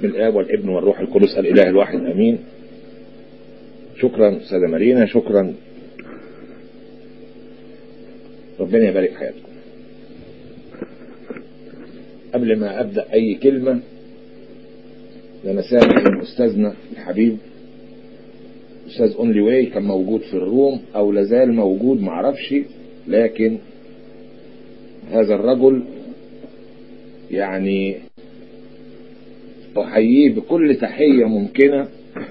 باسم الآب والابن والروح القدس الإله الواحد أمين شكرا أستاذة مارينا شكرا ربنا يبارك حياتكم قبل ما أبدأ أي كلمة لما سامح من أستاذنا الحبيب أستاذ أونلي واي كان موجود في الروم أو لازال موجود معرفش لكن هذا الرجل يعني أحييه بكل تحية ممكنة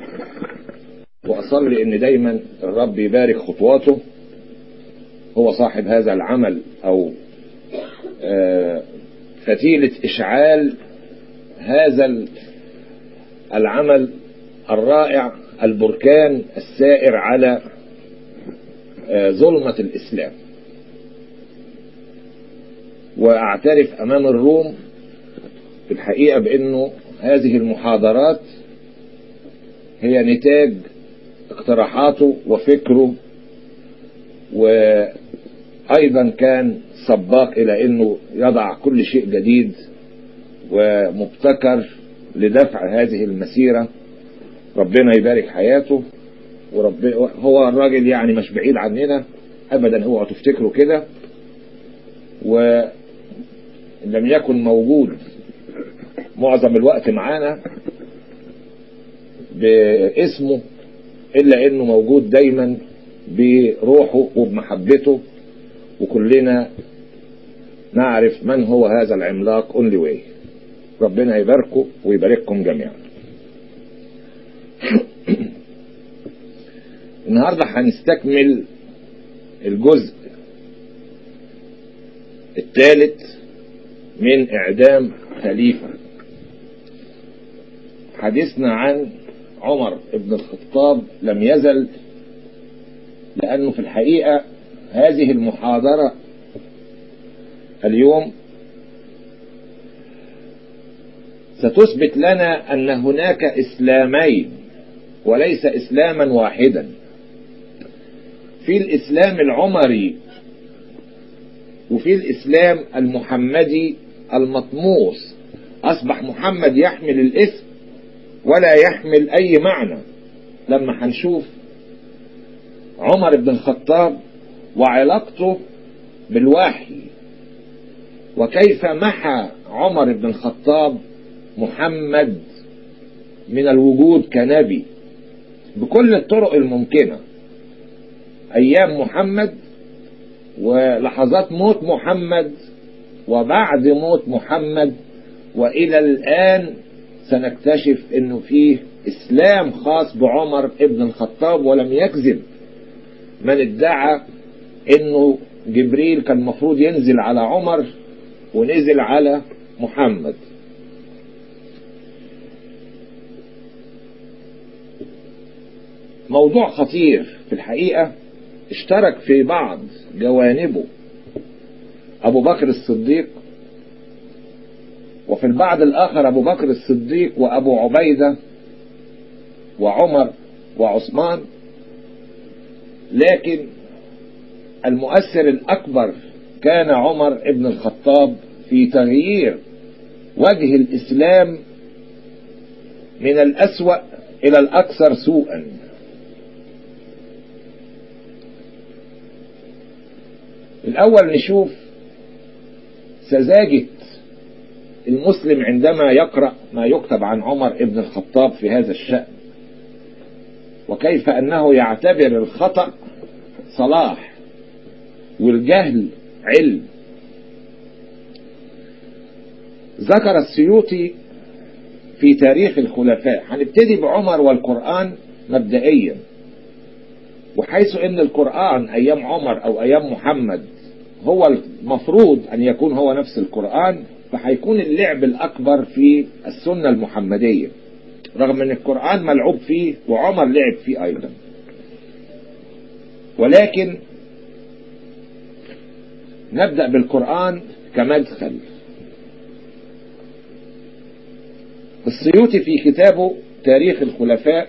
وأصلي إن دايما الرب يبارك خطواته هو صاحب هذا العمل أو فتيلة إشعال هذا العمل الرائع البركان السائر على ظلمة الإسلام وأعترف أمام الروم في الحقيقة بأنه هذه المحاضرات هي نتاج اقتراحاته وفكره وأيضا كان سباق إلى أنه يضع كل شيء جديد ومبتكر لدفع هذه المسيرة ربنا يبارك حياته ورب هو الراجل يعني مش بعيد عننا أبدا اوعوا تفتكروا كده ولم يكن موجود معظم الوقت معانا باسمه إلا أنه موجود دايما بروحه وبمحبته وكلنا نعرف من هو هذا العملاق اونلي واي ربنا يباركه ويبارككم جميعا النهاردة هنستكمل الجزء الثالث من اعدام خليفة حديثنا عن عمر ابن الخطاب لم يزل لأنه في الحقيقة هذه المحاضرة اليوم ستثبت لنا أن هناك إسلامين وليس إسلاما واحدا في الإسلام العمري وفي الإسلام المحمدي المطموس أصبح محمد يحمل الاسم ولا يحمل أي معنى لما هنشوف عمر بن الخطاب وعلاقته بالوحي وكيف محى عمر بن الخطاب محمد من الوجود كنبي بكل الطرق الممكنة أيام محمد ولحظات موت محمد وبعد موت محمد وإلى الآن سنكتشف أنه فيه إسلام خاص بعمر ابن الخطاب ولم يكذب من ادعى أنه جبريل كان المفروض ينزل على عمر ونزل على محمد موضوع خطير في الحقيقة اشترك في بعض جوانبه أبو بكر الصديق وفي البعض الآخر أبو بكر الصديق وأبو عبيدة وعمر وعثمان لكن المؤثر الأكبر كان عمر ابن الخطاب في تغيير وجه الإسلام من الأسوأ إلى الأكثر سوءا الأول نشوف سذاجة المسلم عندما يقرأ ما يكتب عن عمر ابن الخطاب في هذا الشأن وكيف أنه يعتبر الخطأ صلاح والجهل علم ذكر السيوطي في تاريخ الخلفاء هنبتدي بعمر والقرآن مبدئيا وحيث ان القرآن ايام عمر او ايام محمد هو المفروض ان يكون هو نفس القرآن فهيكون اللعب الاكبر في السنة المحمدية رغم ان القرآن ملعوب فيه وعمر لعب فيه ايضا ولكن نبدأ بالقرآن كمدخل السيوطي في كتابه تاريخ الخلفاء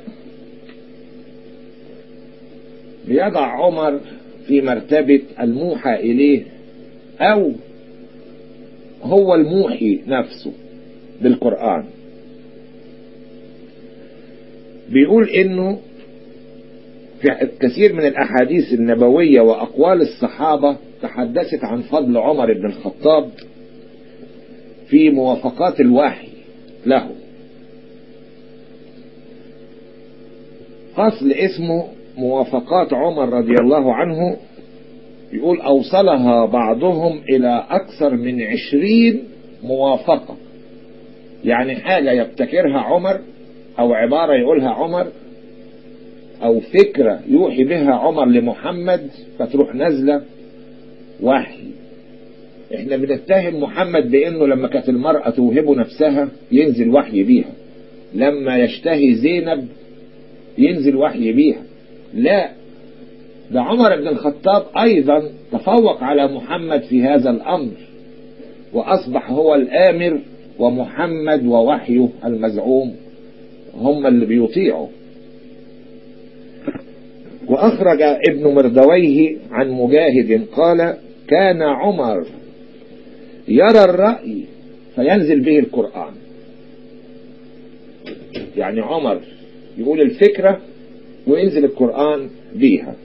بيضع عمر في مرتبة الموحى إليه أو هو الموحي نفسه بالقرآن بيقول انه في كثير من الاحاديث النبوية واقوال الصحابة تحدثت عن فضل عمر بن الخطاب في موافقات الوحي له فصل اسمه موافقات عمر رضي الله عنه يقول أوصلها بعضهم إلى أكثر من عشرين موافقة يعني حاجة يبتكرها عمر أو عبارة يقولها عمر أو فكرة يوحي بها عمر لمحمد فتروح نازلة وحي احنا بنتهم محمد بانه لما كانت المرأة توهب نفسها ينزل وحي بيها لما يشتهي زينب ينزل وحي بيها لا ده عمر بن الخطاب ايضا تفوق على محمد في هذا الامر واصبح هو الامر ومحمد ووحيه المزعوم هم اللي بيطيعوا واخرج ابن مردويه عن مجاهد قال كان عمر يرى الرأي فينزل به القرآن يعني عمر يقول الفكرة وينزل القرآن بيها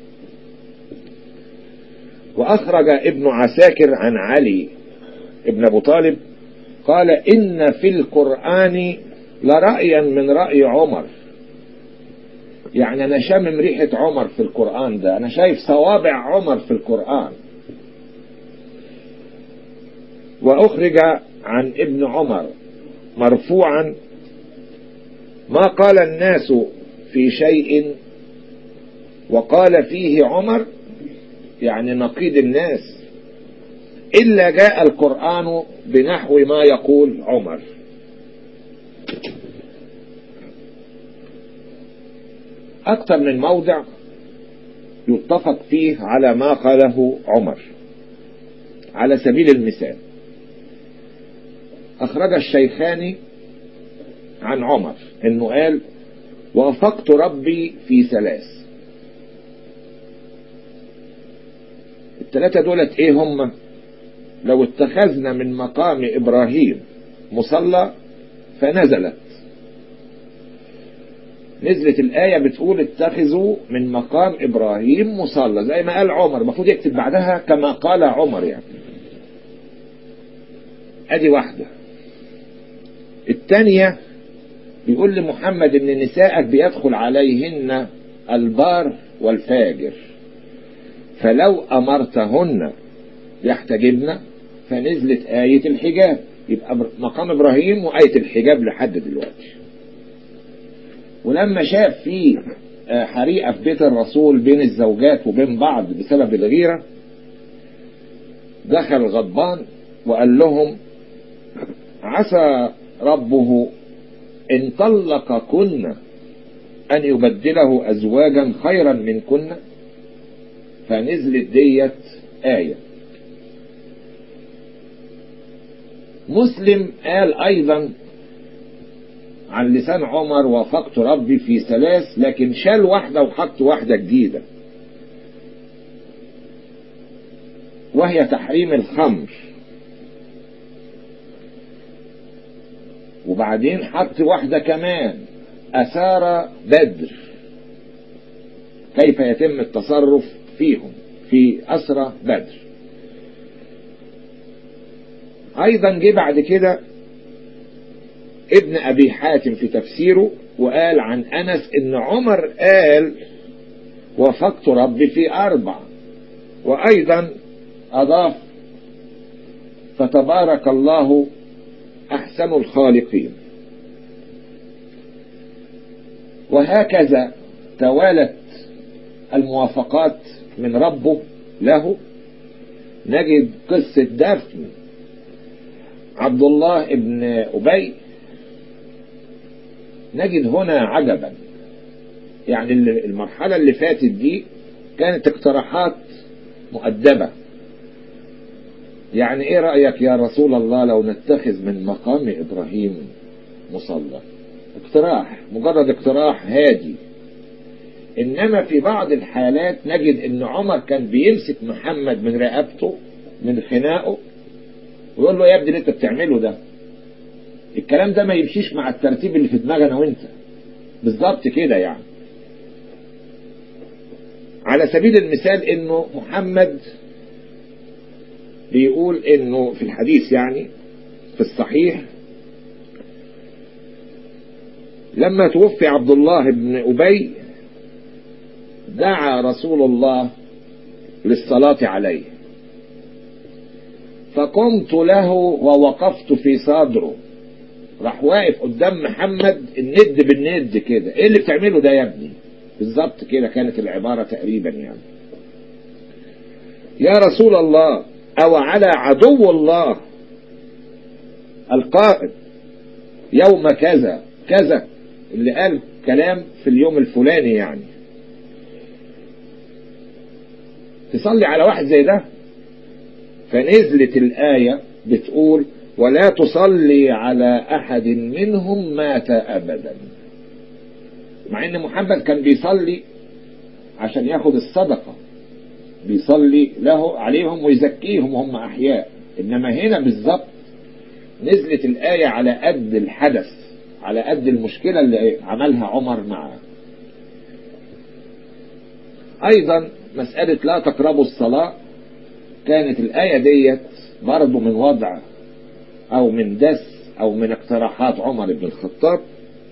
وأخرج ابن عساكر عن علي ابن أبو طالب قال إن في القرآن لرأيا من رأي عمر يعني أنا شامم ريحة عمر في القرآن ده أنا شايف صوابع عمر في القرآن وأخرج عن ابن عمر مرفوعا ما قال الناس في شيء وقال فيه عمر يعني نقيد الناس إلا جاء القرآن بنحو ما يقول عمر أكثر من موضع يتفق فيه على ما قاله عمر على سبيل المثال أخرج الشيخان عن عمر إنه قال وافقت ربي في ثلاث الثلاثة دولت إيه هم لو اتخذنا من مقام إبراهيم مصلى فنزلت نزلت الآية بتقول اتخذوا من مقام إبراهيم مصلى زي ما قال عمر المفروض يكتب بعدها كما قال عمر يعني ادي واحدة الثانية بيقول لمحمد ان نسائك بيدخل عليهن البار والفاجر فلو امرتهن يحتجبن فنزلت آية الحجاب يبقى مقام ابراهيم وآية الحجاب لحد دلوقتي ولما شاف في حريقة في بيت الرسول بين الزوجات وبين بعض بسبب الغيرة دخل غضبان وقال لهم عسى ربه إن طلقكن أن يبدله أزواجا خيرا منكن فنزلت ديت آية مسلم قال أيضا عن لسان عمر وافقت ربي في ثلاث لكن شال واحدة وحط واحدة جديدة وهي تحريم الخمر وبعدين حط واحدة كمان أثار بدر كيف يتم التصرف فيهم في أسرى بدر أيضا جه بعد كده ابن أبي حاتم في تفسيره وقال عن أنس إن عمر قال وفقت ربي في أربع وأيضا أضاف فتبارك الله أحسن الخالقين وهكذا توالت الموافقات من ربه له نجد قصة دفن عبد الله ابن أبي نجد هنا عجبا يعني المرحلة اللي فاتت دي كانت اقتراحات مؤدبة يعني ايه رأيك يا رسول الله لو نتخذ من مقام ابراهيم مصلى اقتراح مجرد اقتراح هادي انما في بعض الحالات نجد ان عمر كان بيمسك محمد من رقبته من خناقه ويقول له يا ابني اللي انت بتعمله ده الكلام ده ما يمشيش مع الترتيب اللي في دماغنا وانت بالظبط كده يعني على سبيل المثال انه محمد بيقول انه في الحديث يعني في الصحيح لما توفي عبد الله بن أبي دعا رسول الله للصلاة عليه فقمت له ووقفت في صدره راح واقف قدام محمد الند بالند كده ايه اللي بتعمله ده يا ابني بالظبط كده كانت العبارة تقريبا يعني يا رسول الله او على عدو الله القائد يوم كذا كذا اللي قال كلام في اليوم الفلاني يعني تصلي على واحد زي ده فنزلت الآية بتقول ولا تصلي على أحد منهم مات أبدا مع ان محمد كان بيصلي عشان ياخد الصدقة بيصلي له عليهم ويزكيهم وهم أحياء إنما هنا بالظبط نزلت الآية على قد الحدث على قد المشكلة اللي عملها عمر معه أيضا مسألة لا تقربوا الصلاة كانت الآية ديت برضه من وضع أو من دس أو من اقتراحات عمر بن الخطاب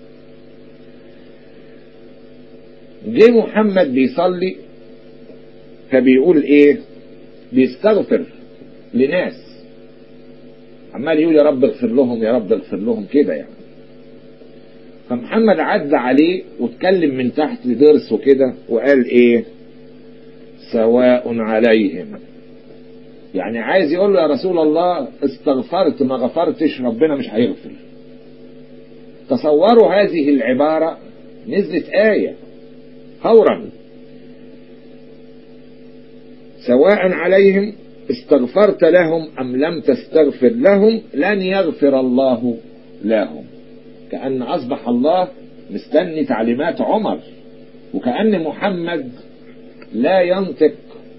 جه محمد بيصلي فبيقول ايه بيستغفر لناس عمال يقول يا رب اغفر لهم يا رب اغفر لهم كده يعني فمحمد عدى عليه واتكلم من تحت ضرسه كده وقال ايه سواء عليهم يعني عايز يقول له يا رسول الله استغفرت ما غفرتش ربنا مش هيغفر تصوروا هذه العبارة نزلت آية فورا سواء عليهم استغفرت لهم أم لم تستغفر لهم لن يغفر الله لهم كأن أصبح الله مستني تعليمات عمر وكأن محمد لا ينطق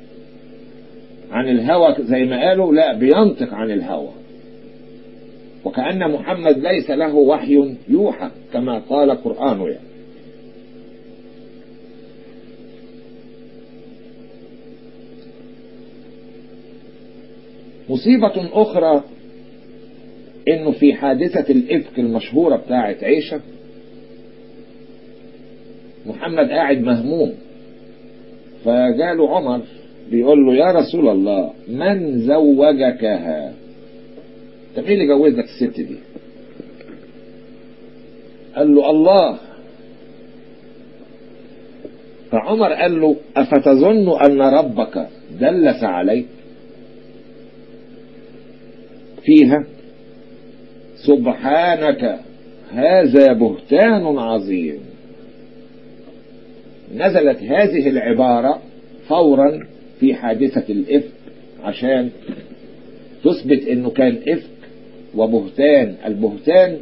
عن الهوى زي ما قالوا لا بينطق عن الهوى وكأن محمد ليس له وحي يوحى كما قال قرآنه يعني مصيبة أخرى إنه في حادثة الإفك المشهورة بتاعة عيشة محمد قاعد مهموم فجاله عمر بيقول له يا رسول الله من زوجكها طب مين اللي جوزك الست دي قال له الله فعمر قال له أفتظن أن ربك دلس عليك فيها سبحانك هذا بهتان عظيم نزلت هذه العبارة فورا في حادثة الإفك عشان تثبت انه كان إفك وبهتان البهتان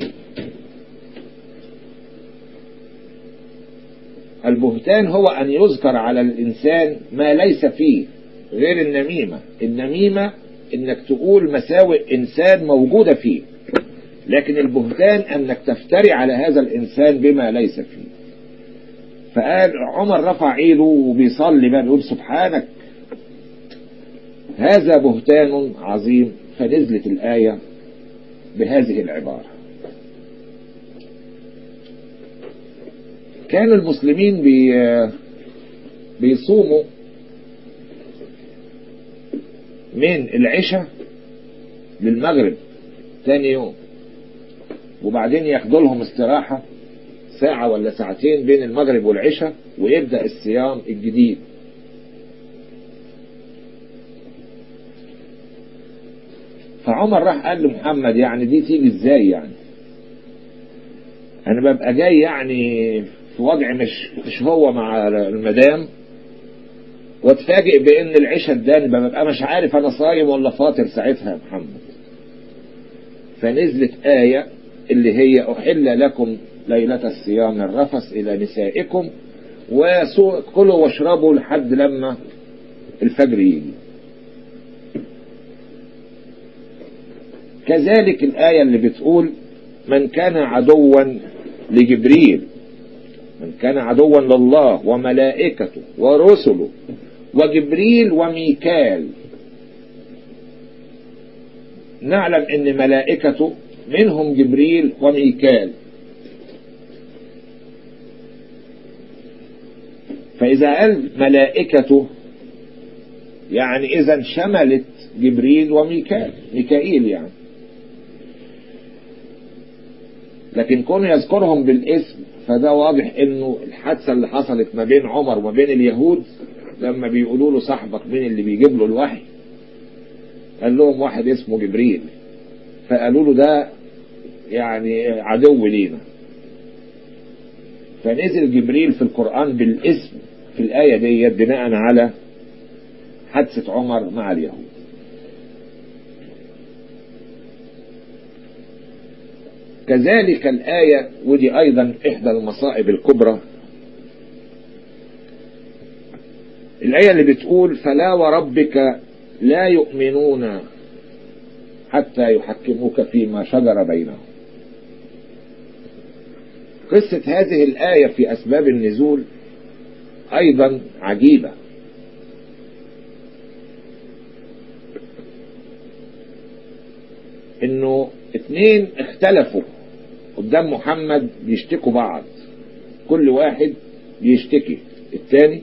البهتان هو أن يذكر على الإنسان ما ليس فيه غير النميمة النميمة انك تقول مساوئ انسان موجودة فيه لكن البهتان انك تفتري على هذا الانسان بما ليس فيه فقال عمر رفع ايده وبيصلي بقى بيقول سبحانك هذا بهتان عظيم فنزلت الآية بهذه العبارة كان المسلمين بي بيصوموا من العشاء للمغرب تاني يوم وبعدين ياخدوا لهم استراحة ساعة ولا ساعتين بين المغرب والعشاء ويبدأ الصيام الجديد فعمر راح قال لمحمد يعني دي تيجي ازاي يعني انا ببقى جاي يعني في وضع مش مش هو مع المدام واتفاجئ بان العشاء اداني ببقى مش عارف انا صايم ولا فاطر ساعتها يا محمد فنزلت آية اللي هي أحل لكم ليلة الصيام الرفس إلى نسائكم وكلوا واشربوا لحد لما الفجر يجي كذلك الآية اللي بتقول من كان عدوا لجبريل من كان عدوا لله وملائكته ورسله وجبريل وميكال نعلم ان ملائكته منهم جبريل وميكال فإذا قال ملائكته يعني إذا شملت جبريل وميكال ميكائيل يعني لكن كونه يذكرهم بالاسم فده واضح انه الحادثة اللي حصلت ما بين عمر وما بين اليهود لما بيقولوا له صاحبك مين اللي بيجيب له الوحي قال لهم واحد اسمه جبريل فقالوا له ده يعني عدو لينا فنزل جبريل في القرآن بالاسم في الآية دي بناء على حادثة عمر مع اليهود كذلك الآية ودي أيضا إحدى المصائب الكبرى الآية اللي بتقول فلا وربك لا يؤمنون حتى يحكموك فيما شجر بينهم قصة هذه الآية في أسباب النزول أيضا عجيبة إنه اتنين اختلفوا قدام محمد بيشتكوا بعض كل واحد بيشتكي التاني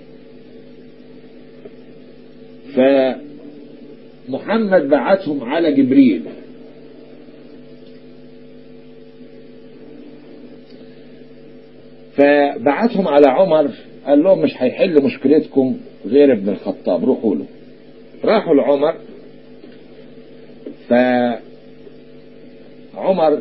فمحمد بعتهم على جبريل فبعتهم على عمر قال لهم مش هيحل مشكلتكم غير ابن الخطاب روحوا له راحوا لعمر فعمر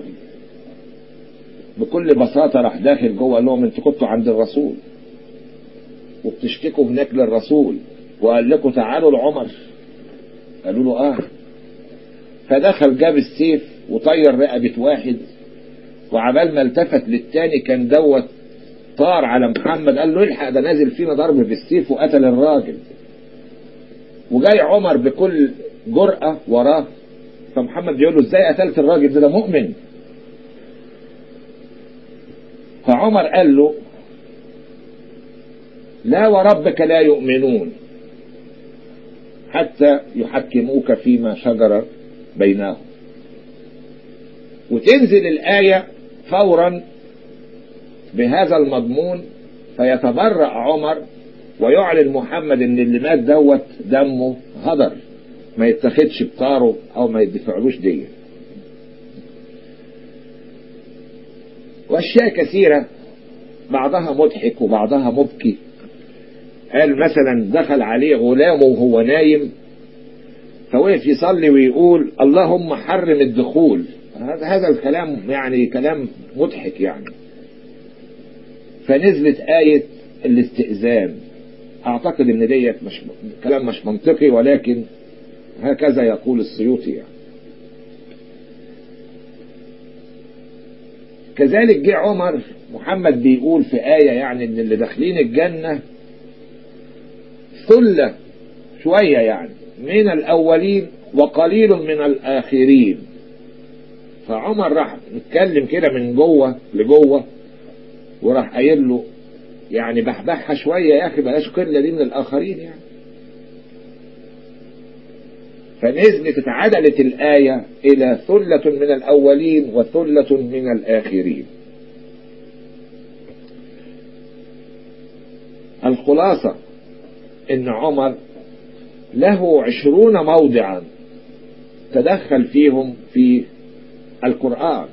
بكل بساطة راح داخل جوه قال لهم انتوا كنتوا عند الرسول وبتشتكوا هناك للرسول وقال لكم تعالوا لعمر قالوا له اه فدخل جاب السيف وطير رقبة واحد وعبال ما التفت للتاني كان دوت طار على محمد قال له الحق ده نازل فينا ضرب بالسيف وقتل الراجل وجاي عمر بكل جرأة وراه فمحمد بيقول له ازاي قتلت الراجل ده ده مؤمن فعمر قال له لا وربك لا يؤمنون حتى يحكموك فيما شجر بينهم وتنزل الآية فورا بهذا المضمون فيتبرأ عمر ويعلن محمد ان اللي مات دوت دمه هدر ما يتخدش بطاره او ما يدفعلوش دية واشياء كثيرة بعضها مضحك وبعضها مبكي قال مثلا دخل عليه غلامه وهو نايم فوقف يصلي ويقول اللهم حرم الدخول هذا الكلام يعني كلام مضحك يعني فنزلت آية الاستئذان أعتقد إن ديت مش كلام مش منطقي ولكن هكذا يقول السيوطي يعني. كذلك جه عمر محمد بيقول في آية يعني إن اللي داخلين الجنة ثلة شوية يعني من الأولين وقليل من الآخرين فعمر راح نتكلم كده من جوه لجوه وراح قايل له يعني بحبحها شوية يا أخي بلاش قلة دي من الآخرين يعني فنزلت اتعدلت الآية إلى ثلة من الأولين وثلة من الآخرين الخلاصة إن عمر له عشرون موضعا تدخل فيهم في القرآن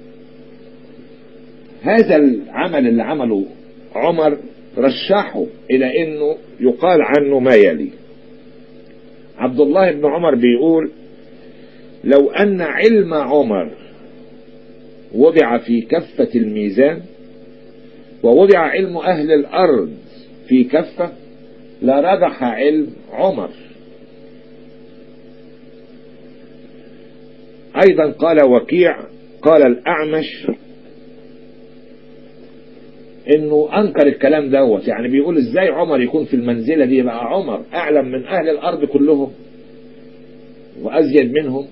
هذا العمل اللي عمله عمر رشحه إلى أنه يقال عنه ما يلي عبد الله بن عمر بيقول لو أن علم عمر وضع في كفة الميزان ووضع علم أهل الأرض في كفة لرجح علم عمر أيضا قال وكيع قال الأعمش انه انكر الكلام دوت يعني بيقول ازاي عمر يكون في المنزلة دي بقى عمر اعلم من اهل الارض كلهم وازيد منهم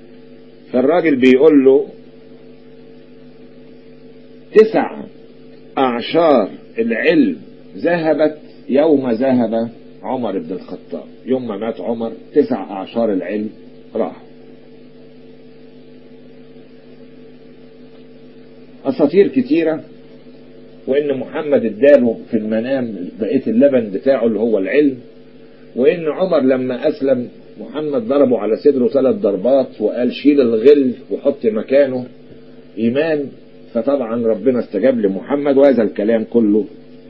فالراجل بيقول له تسع أعشار العلم ذهبت يوم ذهب عمر بن الخطاب يوم ما مات عمر تسع أعشار العلم راحوا أساطير كتيرة وإن محمد اداله في المنام بقية اللبن بتاعه اللي هو العلم وإن عمر لما أسلم محمد ضربه على صدره ثلاث ضربات وقال شيل الغل وحط مكانه إيمان فطبعا ربنا استجاب لمحمد وهذا الكلام كله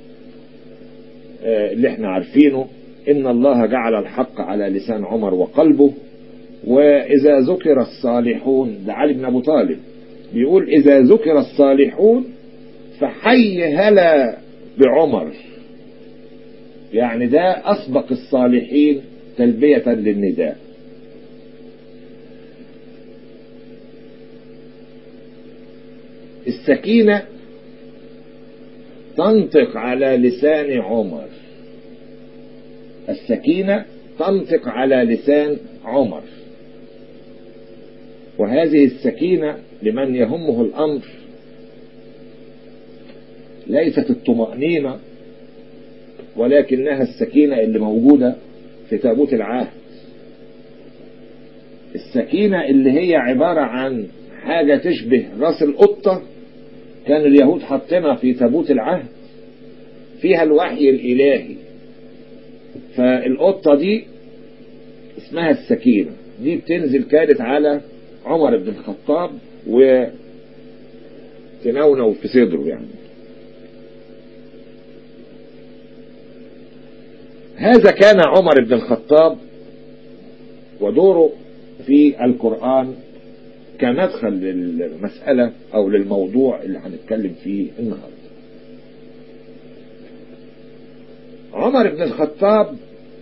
اللي احنا عارفينه إن الله جعل الحق على لسان عمر وقلبه وإذا ذكر الصالحون ده علي بن أبو طالب بيقول إذا ذكر الصالحون فحي هلا بعمر يعني ده أسبق الصالحين تلبية للنداء السكينة تنطق على لسان عمر السكينة تنطق على لسان عمر وهذه السكينة لمن يهمه الأمر ليست الطمأنينة ولكنها السكينة اللي موجودة في تابوت العهد السكينة اللي هي عبارة عن حاجة تشبه راس القطة كان اليهود حاطينها في تابوت العهد فيها الوحي الإلهي فالقطة دي اسمها السكينة دي بتنزل كانت على عمر بن الخطاب وتنونو في صدره يعني هذا كان عمر بن الخطاب ودوره في القرآن كمدخل للمسألة أو للموضوع اللي هنتكلم فيه النهاردة عمر بن الخطاب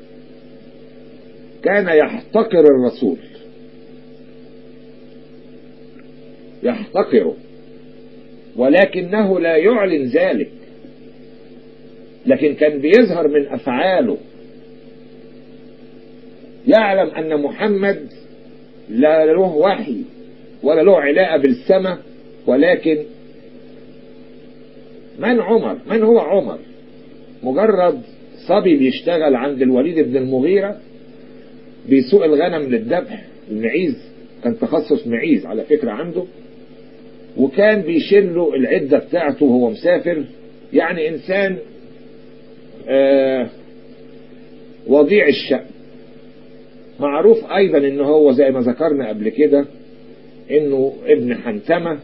كان يحتقر الرسول يحتقره ولكنه لا يعلن ذلك لكن كان بيظهر من أفعاله يعلم أن محمد لا له وحي ولا له علاقة بالسماء ولكن من عمر من هو عمر مجرد صبي بيشتغل عند الوليد بن المغيرة بيسوق الغنم للذبح المعيز كان تخصص معيز على فكرة عنده وكان بيشيل له العدة بتاعته وهو مسافر يعني إنسان آه وضيع الشأن معروف أيضا إن هو زي ما ذكرنا قبل كده إنه ابن حنتمة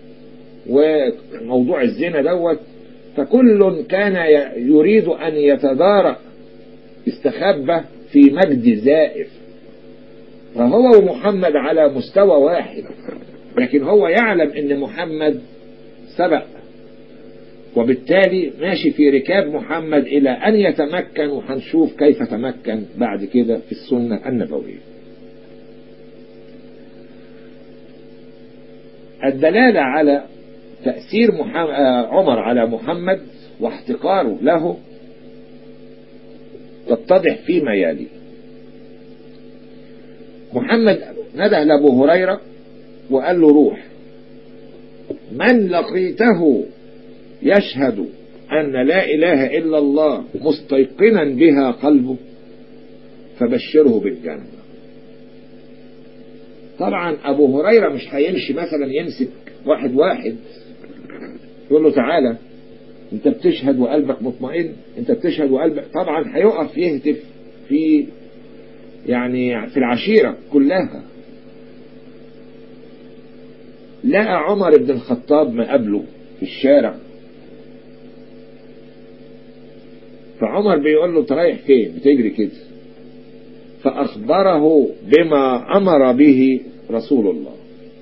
وموضوع الزنا دوت فكل كان يريد أن يتدارك استخبى في مجد زائف فهو ومحمد على مستوى واحد لكن هو يعلم ان محمد سبق وبالتالي ماشي في ركاب محمد الى ان يتمكن وهنشوف كيف تمكن بعد كده في السنة النبوية الدلالة على تأثير عمر على محمد واحتقاره له تتضح فيما يلي محمد ندى لأبو هريرة وقال له روح من لقيته يشهد أن لا إله إلا الله مستيقنا بها قلبه فبشره بالجنة طبعا أبو هريرة مش هيمشي مثلا يمسك واحد واحد يقول له تعالى انت بتشهد وقلبك مطمئن انت بتشهد وقلبك طبعا هيقف يهتف في يعني في العشيرة كلها لقى عمر بن الخطاب مقابله في الشارع فعمر بيقول له انت رايح فين بتجري كده فأخبره بما أمر به رسول الله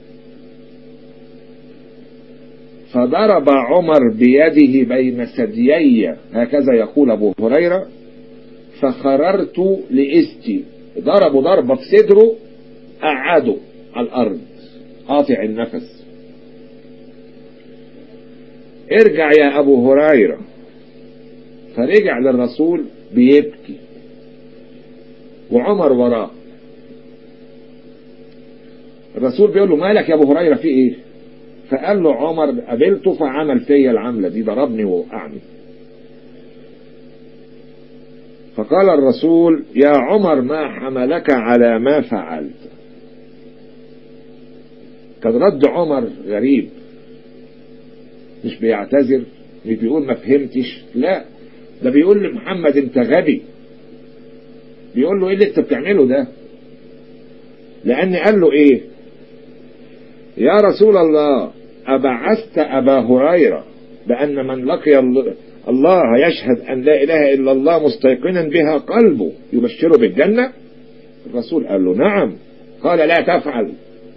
فضرب عمر بيده بين ثديي هكذا يقول أبو هريرة فخررت لإستي ضربوا ضربة في صدره قعده على الأرض قاطع النفس ارجع يا أبو هريرة فرجع للرسول بيبكي وعمر وراه الرسول بيقول له مالك يا أبو هريرة في إيه فقال له عمر قابلته فعمل فيا العملة دي ضربني ووقعني فقال الرسول يا عمر ما حملك على ما فعلت كان رد عمر غريب مش بيعتذر مش بيقول ما فهمتش لا ده بيقول لمحمد انت غبي بيقول له ايه اللي انت بتعمله ده لان قال له ايه يا رسول الله ابعثت ابا هريره بان من لقي الله يشهد ان لا اله الا الله مستيقنا بها قلبه يبشره بالجنه الرسول قال له نعم قال لا تفعل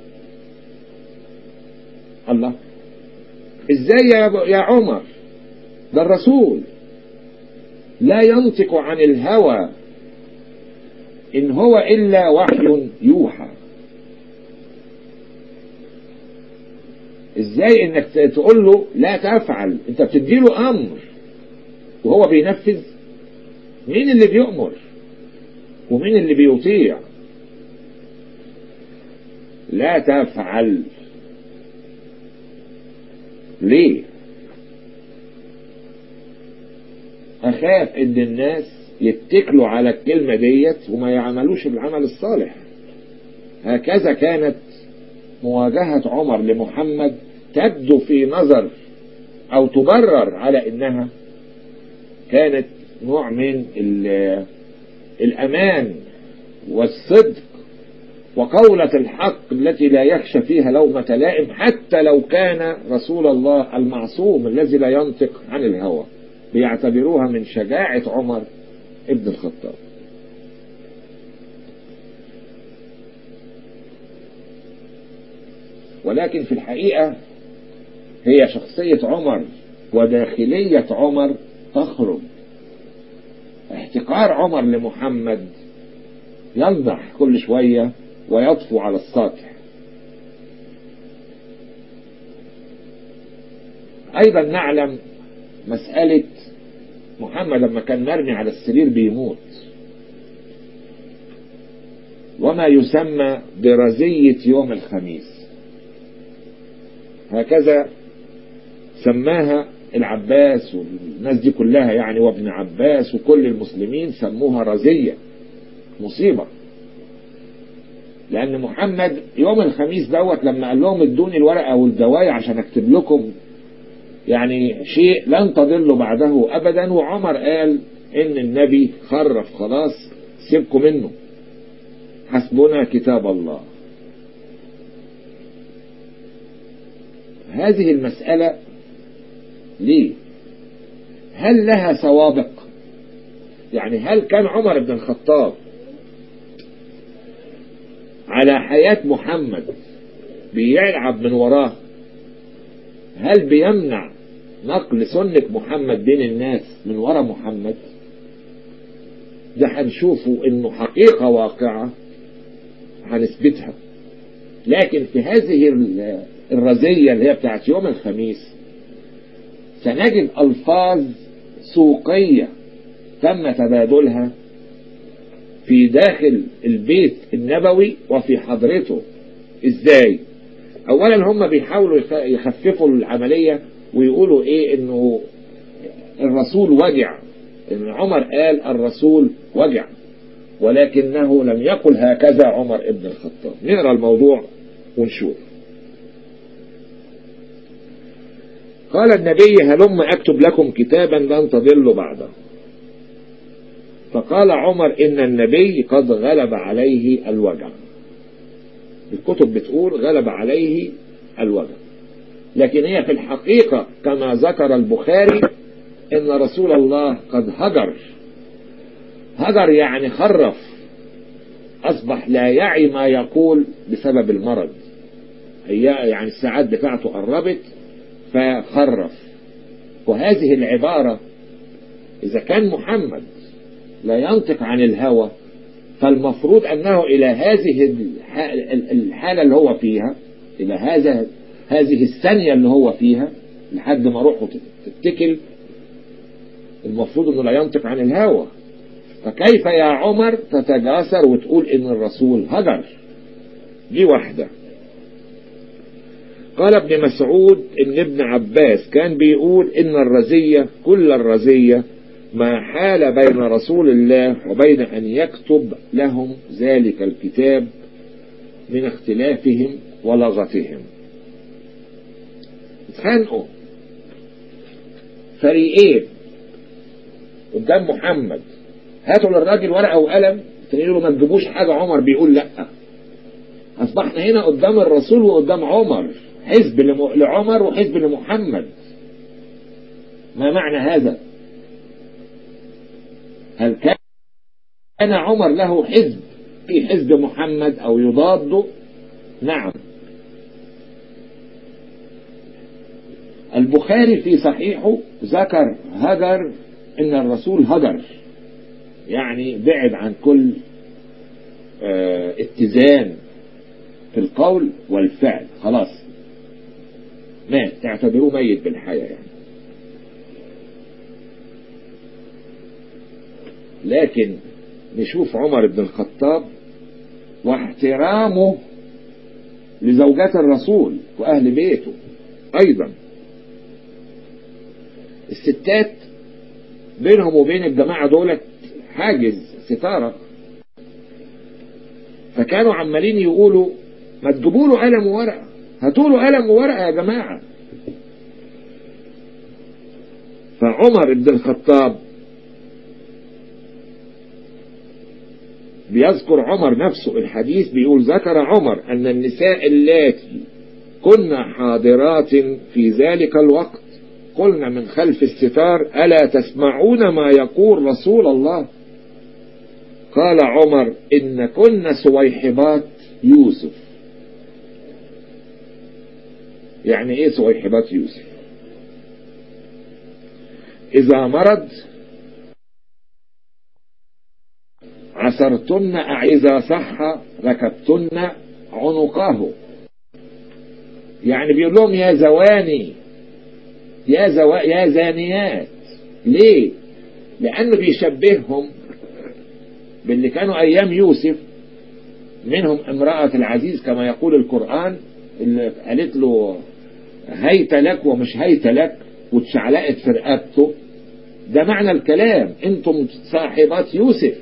الله ازاي يا يا عمر ده الرسول لا ينطق عن الهوى إن هو إلا وحي يوحى إزاي إنك تقول له لا تفعل أنت بتديله أمر وهو بينفذ مين اللي بيؤمر ومين اللي بيطيع لا تفعل ليه أخاف إن الناس يتكلوا على الكلمة ديت وما يعملوش العمل الصالح هكذا كانت مواجهة عمر لمحمد تبدو في نظر أو تبرر على إنها كانت نوع من الأمان والصدق وقولة الحق التي لا يخشى فيها لومة لائم حتى لو كان رسول الله المعصوم الذي لا ينطق عن الهوى بيعتبروها من شجاعة عمر ابن الخطاب ولكن في الحقيقة هي شخصية عمر وداخلية عمر تخرج احتقار عمر لمحمد ينضح كل شوية ويطفو على السطح أيضا نعلم مسألة محمد لما كان مرمي على السرير بيموت وما يسمى برزية يوم الخميس هكذا سماها العباس والناس دي كلها يعني وابن عباس وكل المسلمين سموها رزية مصيبة لأن محمد يوم الخميس دوت لما قال لهم ادوني الورقة والدوايا عشان اكتب لكم يعني شيء لن تضلوا بعده أبدا وعمر قال إن النبي خرف خلاص سيبكم منه حسبنا كتاب الله هذه المسألة ليه هل لها سوابق يعني هل كان عمر بن الخطاب على حياة محمد بيلعب من وراه هل بيمنع نقل سنة محمد بين الناس من وراء محمد ده هنشوفه انه حقيقة واقعة هنثبتها لكن في هذه الرزية اللي هي بتاعت يوم الخميس سنجد ألفاظ سوقية تم تبادلها في داخل البيت النبوي وفي حضرته ازاي اولا هم بيحاولوا يخففوا العملية ويقولوا ايه انه الرسول وجع ان عمر قال الرسول وجع ولكنه لم يقل هكذا عمر ابن الخطاب نقرا الموضوع ونشوف قال النبي هلم اكتب لكم كتابا لن تضلوا بعده فقال عمر ان النبي قد غلب عليه الوجع الكتب بتقول غلب عليه الوجع لكن هي في الحقيقة كما ذكر البخاري ان رسول الله قد هجر هجر يعني خرف اصبح لا يعي ما يقول بسبب المرض هي يعني الساعات بتاعته قربت فخرف وهذه العبارة اذا كان محمد لا ينطق عن الهوى فالمفروض أنه إلى هذه الحالة اللي هو فيها إلى هذا هذه الثانية اللي هو فيها لحد ما روحه تتكل المفروض أنه لا ينطق عن الهوى فكيف يا عمر تتجاسر وتقول إن الرسول هجر دي واحدة قال ابن مسعود ان ابن عباس كان بيقول ان الرزية كل الرزية ما حال بين رسول الله وبين ان يكتب لهم ذلك الكتاب من اختلافهم ولغتهم اتخانقوا فريقين قدام محمد هاتوا للراجل ورقة وقلم تقولوا ما تجيبوش حاجة عمر بيقول لا أصبحنا هنا قدام الرسول وقدام عمر حزب لعمر وحزب لمحمد ما معنى هذا هل كان عمر له حزب في حزب محمد أو يضاده نعم البخاري في صحيحه ذكر هجر ان الرسول هجر يعني بعد عن كل اه اتزان في القول والفعل خلاص مات تعتبروه ميت بالحياة يعني لكن نشوف عمر بن الخطاب واحترامه لزوجات الرسول وأهل بيته أيضا الستات بينهم وبين الجماعة دولت حاجز ستارة فكانوا عمالين يقولوا ما تجيبوا له قلم وورقة هاتوا له قلم وورقة يا جماعة فعمر بن الخطاب بيذكر عمر نفسه الحديث بيقول ذكر عمر أن النساء اللاتي كن حاضرات في ذلك الوقت قلنا من خلف الستار ألا تسمعون ما يقول رسول الله قال عمر إن كن سويحبات يوسف يعني ايه سويحبات يوسف إذا مرض عسرتن إذا صح ركبتن عنقه يعني بيقول لهم يا زواني يا زوا يا زانيات ليه لأنه بيشبههم باللي كانوا أيام يوسف منهم امرأة العزيز كما يقول القرآن اللي قالت له هيت لك ومش هيت لك واتشعلقت في رقبته ده معنى الكلام انتم صاحبات يوسف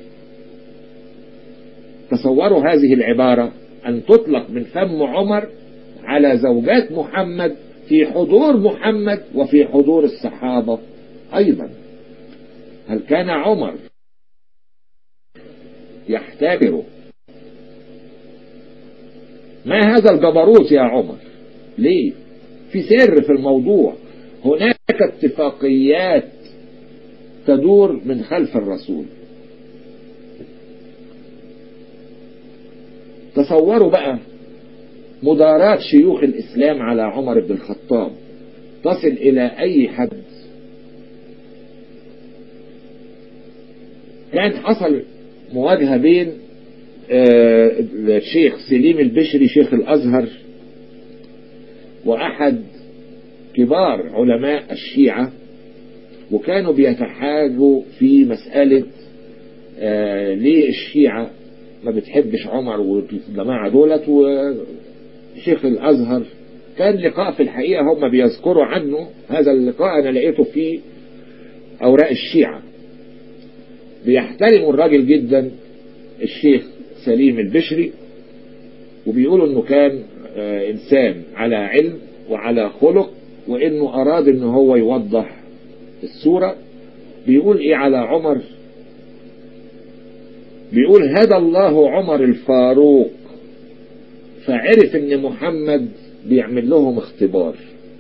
تصوروا هذه العبارة أن تطلق من فم عمر على زوجات محمد في حضور محمد وفي حضور الصحابة أيضا هل كان عمر يحتبر ما هذا الجبروت يا عمر ليه في سر في الموضوع هناك اتفاقيات تدور من خلف الرسول تصوروا بقى مداراة شيوخ الإسلام على عمر بن الخطاب تصل إلى أي حد كان حصل مواجهة بين الشيخ سليم البشري شيخ الأزهر وأحد كبار علماء الشيعة وكانوا بيتحاجوا في مسألة ليه الشيعة ما بتحبش عمر والجماعة دولت وشيخ الأزهر كان لقاء في الحقيقة هم بيذكروا عنه هذا اللقاء أنا لقيته في أوراق الشيعة بيحترموا الراجل جدا الشيخ سليم البشري وبيقولوا انه كان انسان على علم وعلى خلق وانه اراد ان هو يوضح الصورة بيقول ايه على عمر بيقول هدى الله عمر الفاروق فعرف ان محمد بيعمل لهم اختبار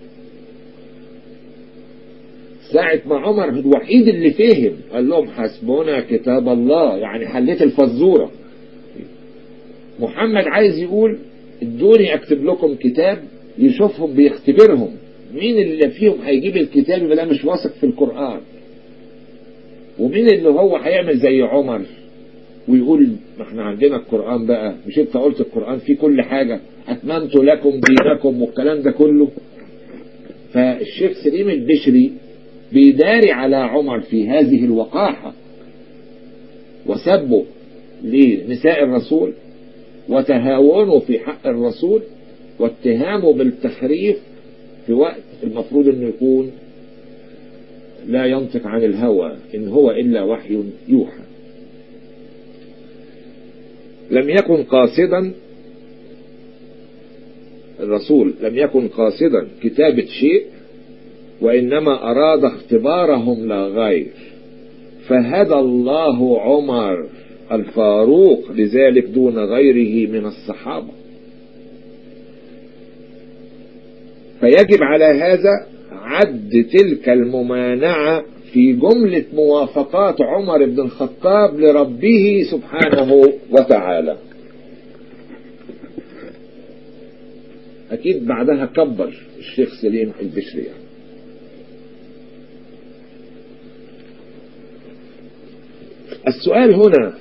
ساعة ما عمر الوحيد اللي فهم قال لهم حسبنا كتاب الله يعني حليت الفزورة محمد عايز يقول ادوني اكتب لكم كتاب يشوفهم بيختبرهم مين اللي فيهم هيجيب الكتاب يبقى مش واثق في القرآن ومين اللي هو هيعمل زي عمر ويقول ما احنا عندنا القرآن بقى مش انت قلت القرآن فيه كل حاجة اتممت لكم دينكم والكلام ده كله فالشيخ سليم البشري بيداري على عمر في هذه الوقاحة وسبه لنساء الرسول وتهاونه في حق الرسول واتهامه بالتخريف في وقت المفروض انه يكون لا ينطق عن الهوى ان هو الا وحي يوحى لم يكن قاصدا الرسول لم يكن قاصدا كتابة شيء وإنما أراد اختبارهم لا غير فهدى الله عمر الفاروق لذلك دون غيره من الصحابة فيجب على هذا عد تلك الممانعة في جملة موافقات عمر بن الخطاب لربه سبحانه وتعالى أكيد بعدها كبر الشيخ سليم البشري يعني. السؤال هنا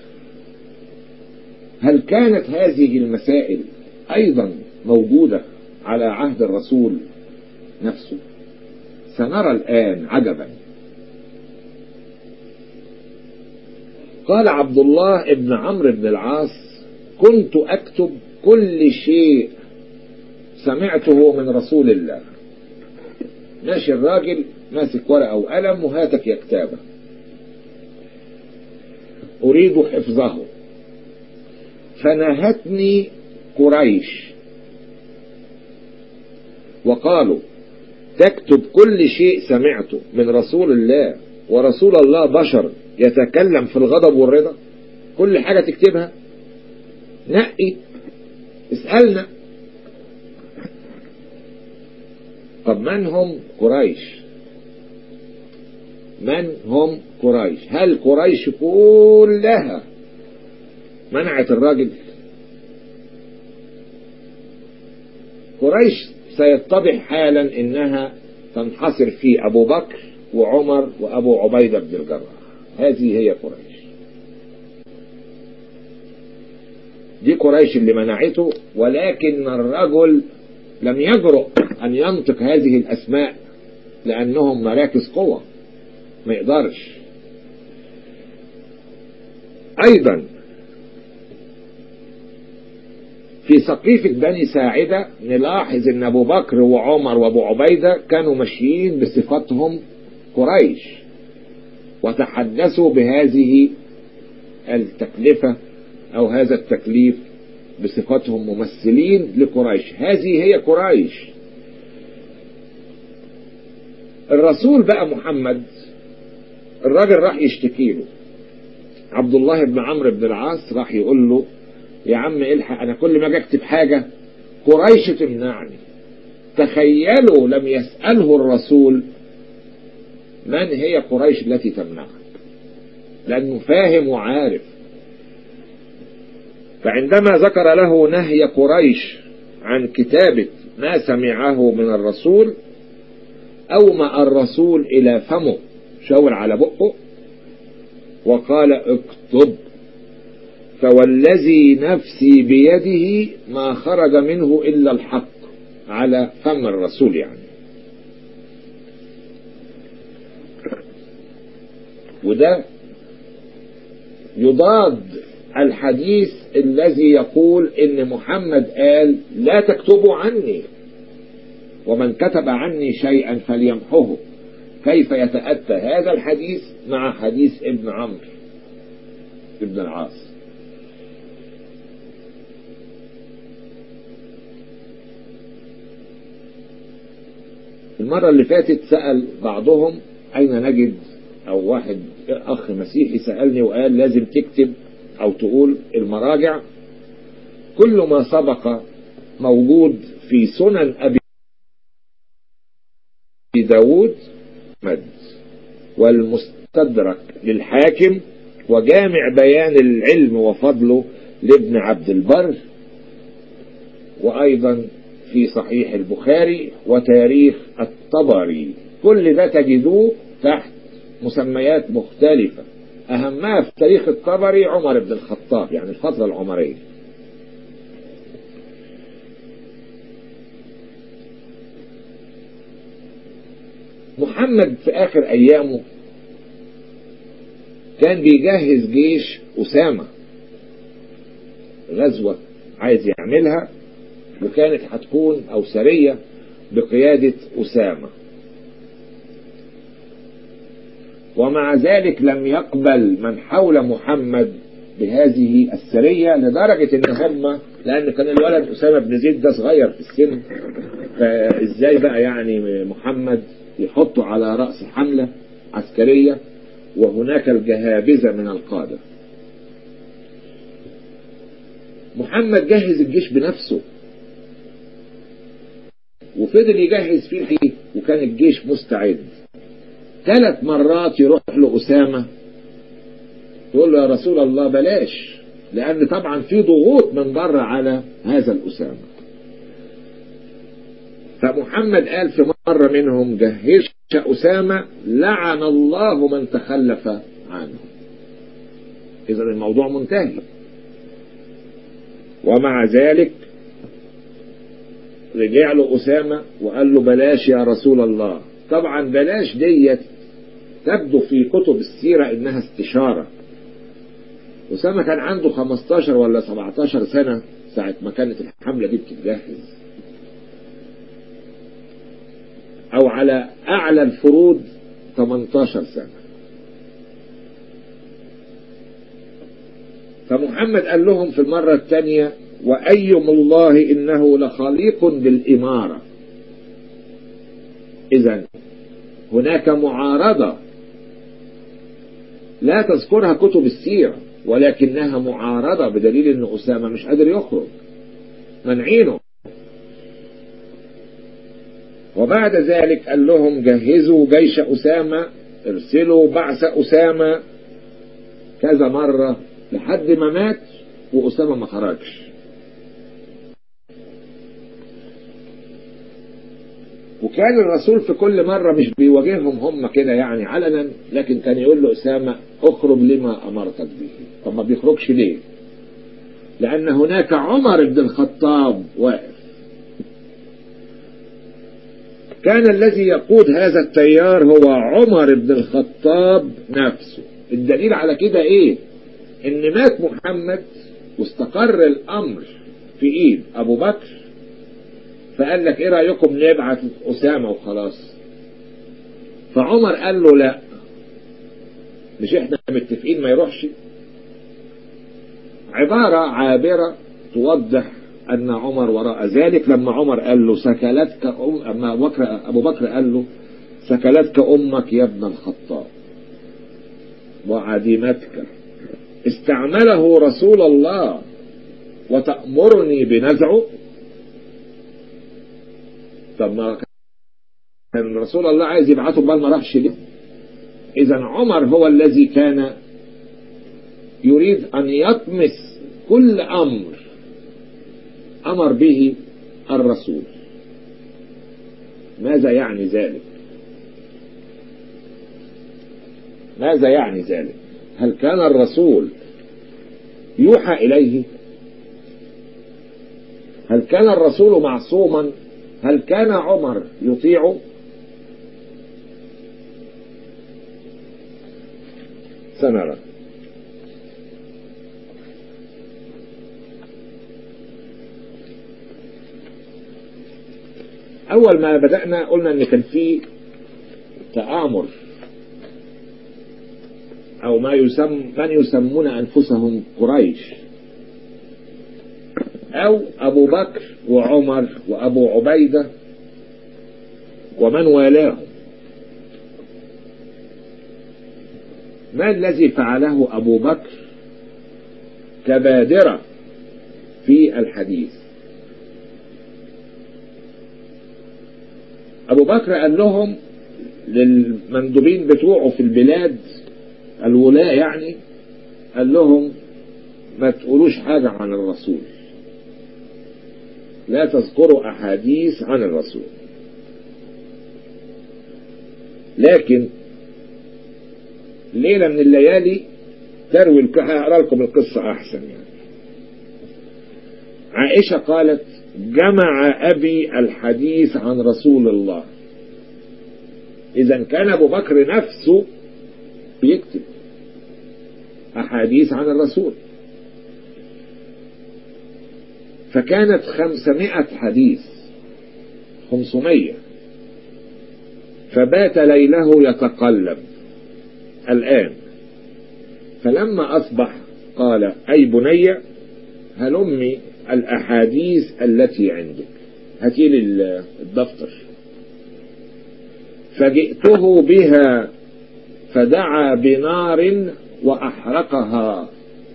هل كانت هذه المسائل أيضا موجودة على عهد الرسول نفسه سنرى الآن عجبا قال عبد الله بن عمرو بن العاص كنت أكتب كل شيء سمعته من رسول الله ماشي الراجل ماسك ورقة وقلم وهاتك يا كتابة أريد حفظه فنهتني قريش وقالوا تكتب كل شيء سمعته من رسول الله ورسول الله بشر يتكلم في الغضب والرضا كل حاجة تكتبها نقي اسألنا طب من هم قريش من هم قريش هل قريش كلها منعت الراجل قريش سيتضح حالا انها تنحصر في ابو بكر وعمر وابو عبيدة بن الجراح هذه هي قريش دي قريش اللي منعته ولكن الرجل لم يجرؤ ان ينطق هذه الاسماء لانهم مراكز قوة ما يقدرش ايضا في سقيفة بني ساعدة نلاحظ ان ابو بكر وعمر وابو عبيدة كانوا ماشيين بصفتهم قريش وتحدثوا بهذه التكلفة او هذا التكليف بصفتهم ممثلين لقريش هذه هي قريش الرسول بقى محمد الراجل راح يشتكي له عبد الله بن عمرو بن العاص راح يقول له يا عم الحق انا كل ما اجي اكتب حاجة قريش تمنعني تخيلوا لم يسأله الرسول من هي قريش التي تمنعك لانه فاهم وعارف فعندما ذكر له نهي قريش عن كتابة ما سمعه من الرسول أومأ الرسول إلى فمه شاور على بقه وقال اكتب فوالذي نفسي بيده ما خرج منه إلا الحق على فم الرسول يعني وده يضاد الحديث الذي يقول ان محمد قال لا تكتبوا عني ومن كتب عني شيئا فليمحه كيف يتأتى هذا الحديث مع حديث ابن عمرو ابن العاص المرة اللي فاتت سأل بعضهم أين نجد أو واحد أخ مسيحي سألني وقال لازم تكتب أو تقول المراجع كل ما سبق موجود في سنن أبي داود مد والمستدرك للحاكم وجامع بيان العلم وفضله لابن عبد البر وأيضا في صحيح البخاري وتاريخ الطبري كل ده تجدوه تحت مسميات مختلفة أهمها في تاريخ الطبري عمر بن الخطاب يعني الفترة العمرية محمد في آخر أيامه كان بيجهز جيش أسامة غزوة عايز يعملها وكانت هتكون أو سرية بقيادة أسامة ومع ذلك لم يقبل من حول محمد بهذه السرية لدرجة ان هم لان كان الولد اسامة بن زيد ده صغير في السن فازاي بقى يعني محمد يحطه على رأس حملة عسكرية وهناك الجهابذة من القادة محمد جهز الجيش بنفسه وفضل يجهز فيه وكان الجيش مستعد ثلاث مرات يروح له أسامة يقول له يا رسول الله بلاش لأن طبعا في ضغوط من بره على هذا الأسامة فمحمد قال في مرة منهم جهش أسامة لعن الله من تخلف عنه إذا الموضوع منتهي ومع ذلك رجع له أسامة وقال له بلاش يا رسول الله طبعا بلاش ديت تبدو في كتب السيرة إنها استشارة أسامة كان عنده 15 ولا 17 سنة ساعة ما كانت الحملة دي بتتجهز أو على أعلى الفروض 18 سنة فمحمد قال لهم في المرة الثانية وأيم الله إنه لخليق بالإمارة إذا هناك معارضة لا تذكرها كتب السيرة ولكنها معارضة بدليل أن أسامة مش قادر يخرج منعينه وبعد ذلك قال لهم جهزوا جيش أسامة ارسلوا بعث أسامة كذا مرة لحد ما مات وأسامة ما خرجش وكان الرسول في كل مرة مش بيواجههم هم كده يعني علنا لكن كان يقول له أسامة اخرج لما أمرتك به طب ما بيخرجش ليه لأن هناك عمر بن الخطاب واقف كان الذي يقود هذا التيار هو عمر بن الخطاب نفسه الدليل على كده ايه ان مات محمد واستقر الامر في ايد ابو بكر فقال لك ايه رايكم نبعث اسامه وخلاص فعمر قال له لا مش احنا متفقين ما يروحش عبارة عابرة توضح أن عمر وراء ذلك لما عمر قال له سكلتك أم أما بكر أبو بكر قال له سكلتك أمك يا ابن الخطاب وعديمتك استعمله رسول الله وتأمرني بنزعه طب ما كان رسول الله عايز يبعته بال ما راحش ليه إذا عمر هو الذي كان يريد أن يطمس كل أمر أمر به الرسول ماذا يعني ذلك ماذا يعني ذلك هل كان الرسول يوحى إليه هل كان الرسول معصوما هل كان عمر يطيعه سنرى أول ما بدأنا قلنا إن كان في تآمر أو ما يسم من يسمون أنفسهم قريش أو أبو بكر وعمر وأبو عبيدة ومن والاهم ما الذي فعله أبو بكر كبادرة في الحديث أبو بكر قال لهم للمندوبين بتوعه في البلاد الولاة يعني قال لهم ما تقولوش حاجة عن الرسول لا تذكروا أحاديث عن الرسول لكن ليلة من الليالي تروي هقرا لكم القصة أحسن يعني عائشة قالت جمع أبي الحديث عن رسول الله إذا كان أبو بكر نفسه بيكتب أحاديث عن الرسول فكانت خمسمائة حديث خمسمية فبات ليله يتقلب الآن فلما أصبح قال أي بني هلمي الأحاديث التي عندك هاتي لي الدفتر فجئته بها فدعا بنار وأحرقها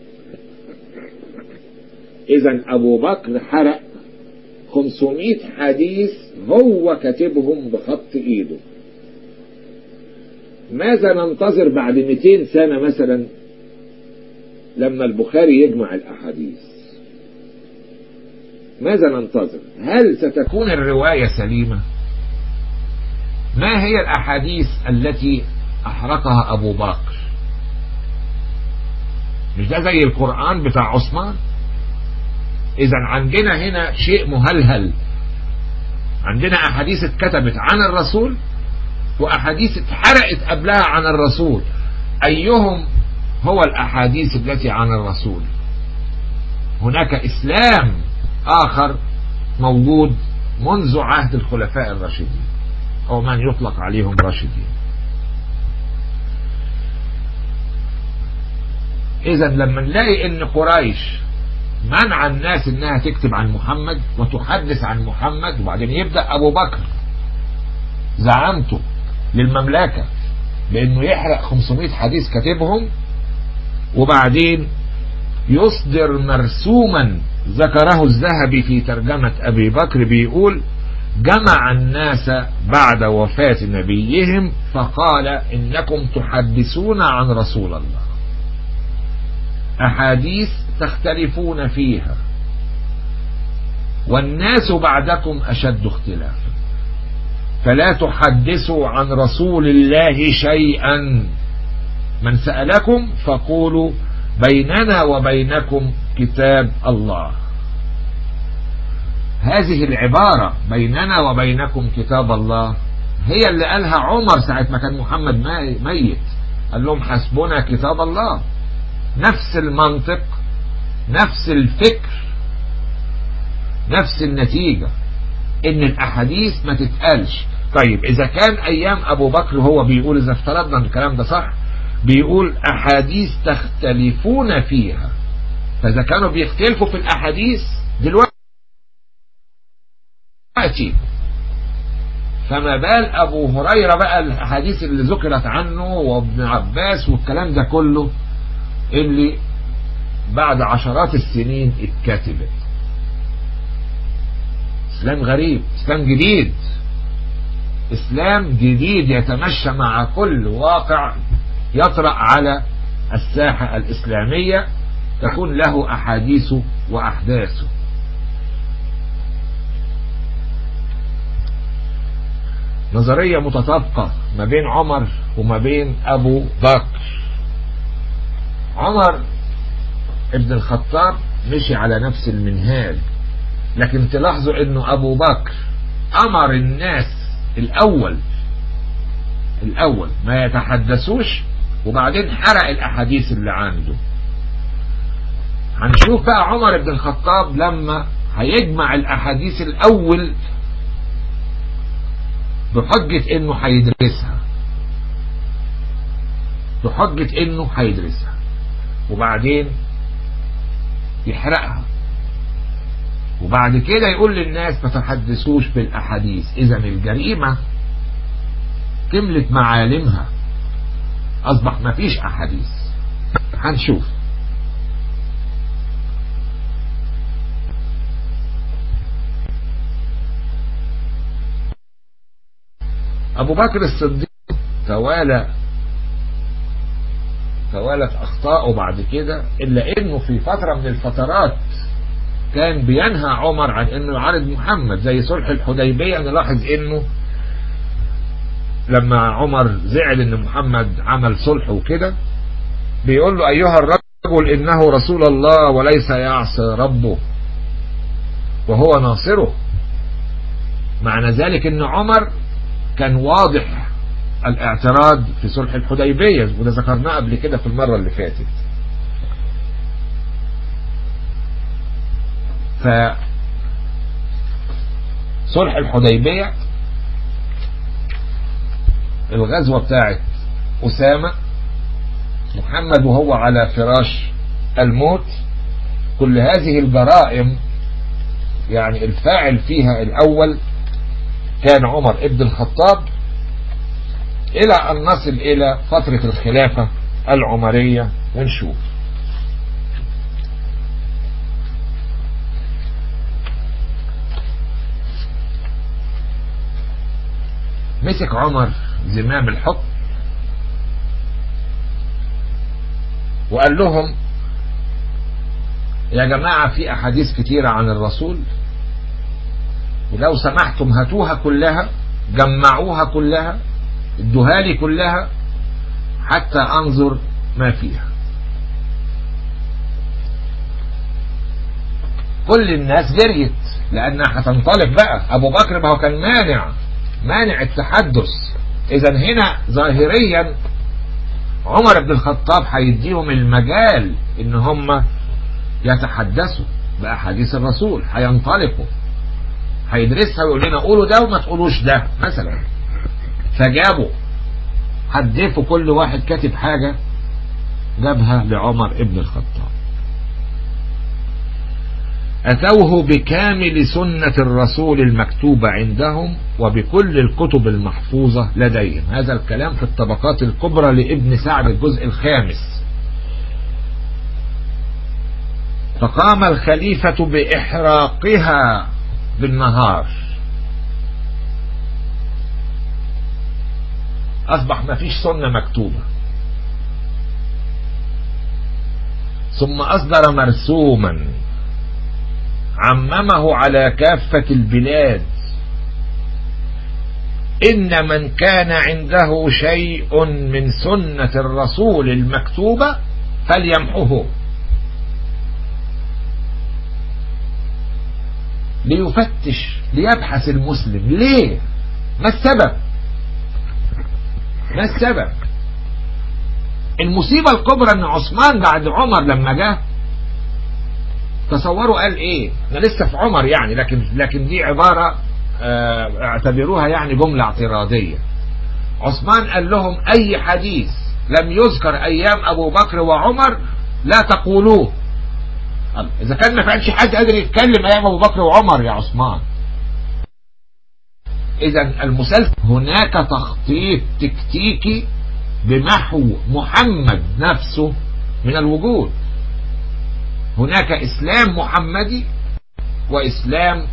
إذا أبو بكر حرق 500 حديث هو كاتبهم بخط إيده ماذا ننتظر بعد 200 سنة مثلا لما البخاري يجمع الأحاديث ماذا ننتظر هل ستكون الرواية سليمة ما هي الأحاديث التي أحرقها أبو بكر مش ده زي القرآن بتاع عثمان إذا عندنا هنا شيء مهلهل عندنا أحاديث اتكتبت عن الرسول وأحاديث اتحرقت قبلها عن الرسول أيهم هو الأحاديث التي عن الرسول هناك إسلام آخر موجود منذ عهد الخلفاء الراشدين أو من يطلق عليهم راشدين إذا لما نلاقي إن قريش منع الناس إنها تكتب عن محمد وتحدث عن محمد وبعدين يبدأ أبو بكر زعمته للمملكة بأنه يحرق 500 حديث كاتبهم وبعدين يصدر مرسوما ذكره الذهبي في ترجمة أبي بكر بيقول جمع الناس بعد وفاة نبيهم فقال إنكم تحدثون عن رسول الله أحاديث تختلفون فيها والناس بعدكم أشد اختلافا فلا تحدثوا عن رسول الله شيئا من سألكم فقولوا بيننا وبينكم كتاب الله هذه العبارة بيننا وبينكم كتاب الله هي اللي قالها عمر ساعة ما كان محمد ميت قال لهم حسبنا كتاب الله نفس المنطق نفس الفكر نفس النتيجة ان الاحاديث ما تتقالش طيب اذا كان ايام ابو بكر هو بيقول اذا افترضنا ان الكلام ده صح بيقول احاديث تختلفون فيها فاذا كانوا بيختلفوا في الاحاديث دلوقتي فما بال ابو هريرة بقى الاحاديث اللي ذكرت عنه وابن عباس والكلام ده كله اللي بعد عشرات السنين اتكتبت اسلام غريب اسلام جديد اسلام جديد يتمشى مع كل واقع يطرأ على الساحة الإسلامية تكون له أحاديثه وأحداثه نظرية متطابقة ما بين عمر وما بين أبو بكر عمر ابن الخطاب مشي على نفس المنهاج لكن تلاحظوا انه ابو بكر امر الناس الاول الاول ما يتحدثوش وبعدين حرق الاحاديث اللي عنده هنشوف بقى عمر بن الخطاب لما هيجمع الاحاديث الاول بحجة انه هيدرسها بحجة انه هيدرسها وبعدين يحرقها وبعد كده يقول للناس ما تحدثوش بالاحاديث اذا الجريمة كملت معالمها اصبح ما فيش احاديث هنشوف ابو بكر الصديق توالى توالت اخطاؤه بعد كده الا انه في فترة من الفترات كان بينهى عمر عن انه يعارض محمد زي صلح الحديبية نلاحظ انه لما عمر زعل ان محمد عمل صلح وكده بيقول له ايها الرجل انه رسول الله وليس يعصي ربه وهو ناصره معنى ذلك ان عمر كان واضح الاعتراض في صلح الحديبية وده ذكرناه قبل كده في المرة اللي فاتت ف صلح الحديبية الغزوة بتاعت أسامة محمد وهو على فراش الموت كل هذه الجرائم يعني الفاعل فيها الأول كان عمر ابن الخطاب إلى أن نصل إلى فترة الخلافة العمرية ونشوف مسك عمر زمام الحكم وقال لهم يا جماعة في أحاديث كتيرة عن الرسول ولو سمحتم هاتوها كلها جمعوها كلها ادوها لي كلها حتى أنظر ما فيها كل الناس جريت لأنها هتنطلق بقى أبو بكر ما هو كان مانع مانع التحدث إذا هنا ظاهريا عمر بن الخطاب هيديهم المجال إن هم يتحدثوا بأحاديث الرسول هينطلقوا هيدرسها ويقول لنا قولوا ده وما تقولوش ده مثلا فجابوا حدفوا كل واحد كاتب حاجة جابها لعمر ابن الخطاب أتوه بكامل سنة الرسول المكتوبة عندهم وبكل الكتب المحفوظة لديهم هذا الكلام في الطبقات الكبرى لابن سعد الجزء الخامس فقام الخليفة بإحراقها بالنهار أصبح ما فيش سنة مكتوبة ثم أصدر مرسوما عممه على كافة البلاد إن من كان عنده شيء من سنة الرسول المكتوبة فليمحه ليفتش ليبحث المسلم ليه ما السبب ما السبب المصيبة الكبرى ان عثمان بعد عمر لما جه تصوروا قال ايه انا لسه في عمر يعني لكن لكن دي عبارة اه اعتبروها يعني جملة اعتراضية عثمان قال لهم اي حديث لم يذكر ايام ابو بكر وعمر لا تقولوه اذا كان ما فعلش حد قادر يتكلم ايام ابو بكر وعمر يا عثمان اذا المسلسل هناك تخطيط تكتيكي بمحو محمد نفسه من الوجود هناك اسلام محمدي واسلام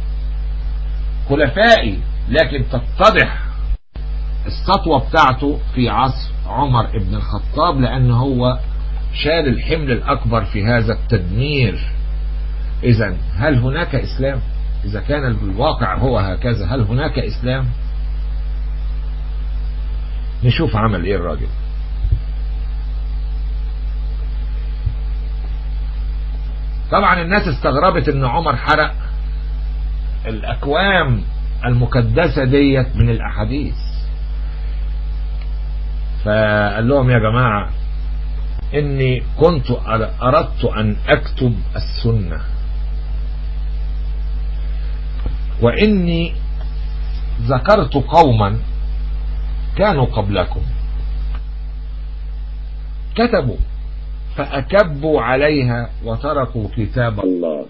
خلفائي لكن تتضح السطوة بتاعته في عصر عمر ابن الخطاب لان هو شال الحمل الأكبر في هذا التدمير إذا هل هناك إسلام إذا كان الواقع هو هكذا هل هناك إسلام نشوف عمل إيه الراجل طبعا الناس استغربت ان عمر حرق الاكوام المكدسة ديت من الاحاديث فقال لهم يا جماعة اني كنت اردت ان اكتب السنة واني ذكرت قوما كانوا قبلكم كتبوا فأكبوا عليها وتركوا كتاب الله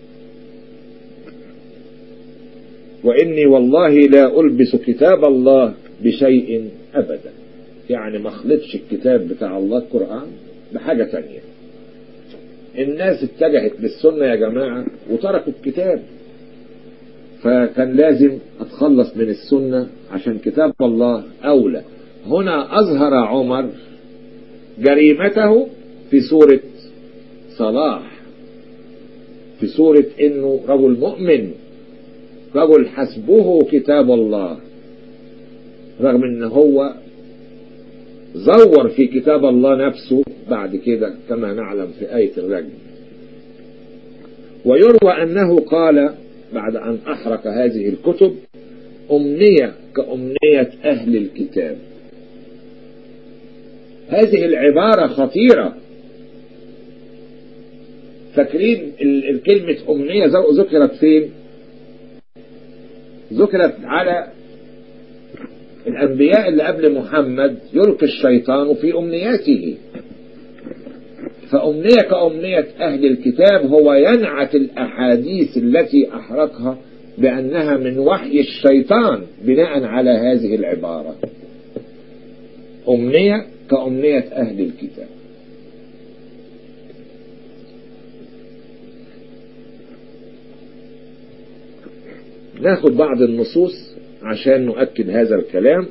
وإني والله لا ألبس كتاب الله بشيء أبدا يعني ما خلطش الكتاب بتاع الله القرآن بحاجة تانية الناس اتجهت للسنة يا جماعة وتركوا الكتاب فكان لازم أتخلص من السنة عشان كتاب الله أولى هنا أظهر عمر جريمته في سورة صلاح في سورة انه رجل مؤمن رجل حسبه كتاب الله رغم ان هو زور في كتاب الله نفسه بعد كده كما نعلم في آية الرجل ويروى أنه قال بعد أن أحرق هذه الكتب أمنية كأمنية أهل الكتاب هذه العبارة خطيرة فاكرين الكلمة أمنية ذكرت فين ذكرت على الأنبياء اللي قبل محمد يلقي الشيطان في أمنياته فأمنية كأمنية أهل الكتاب هو ينعت الأحاديث التي أحرقها بأنها من وحي الشيطان بناء على هذه العبارة أمنية كأمنية أهل الكتاب ناخد بعض النصوص عشان نؤكد هذا الكلام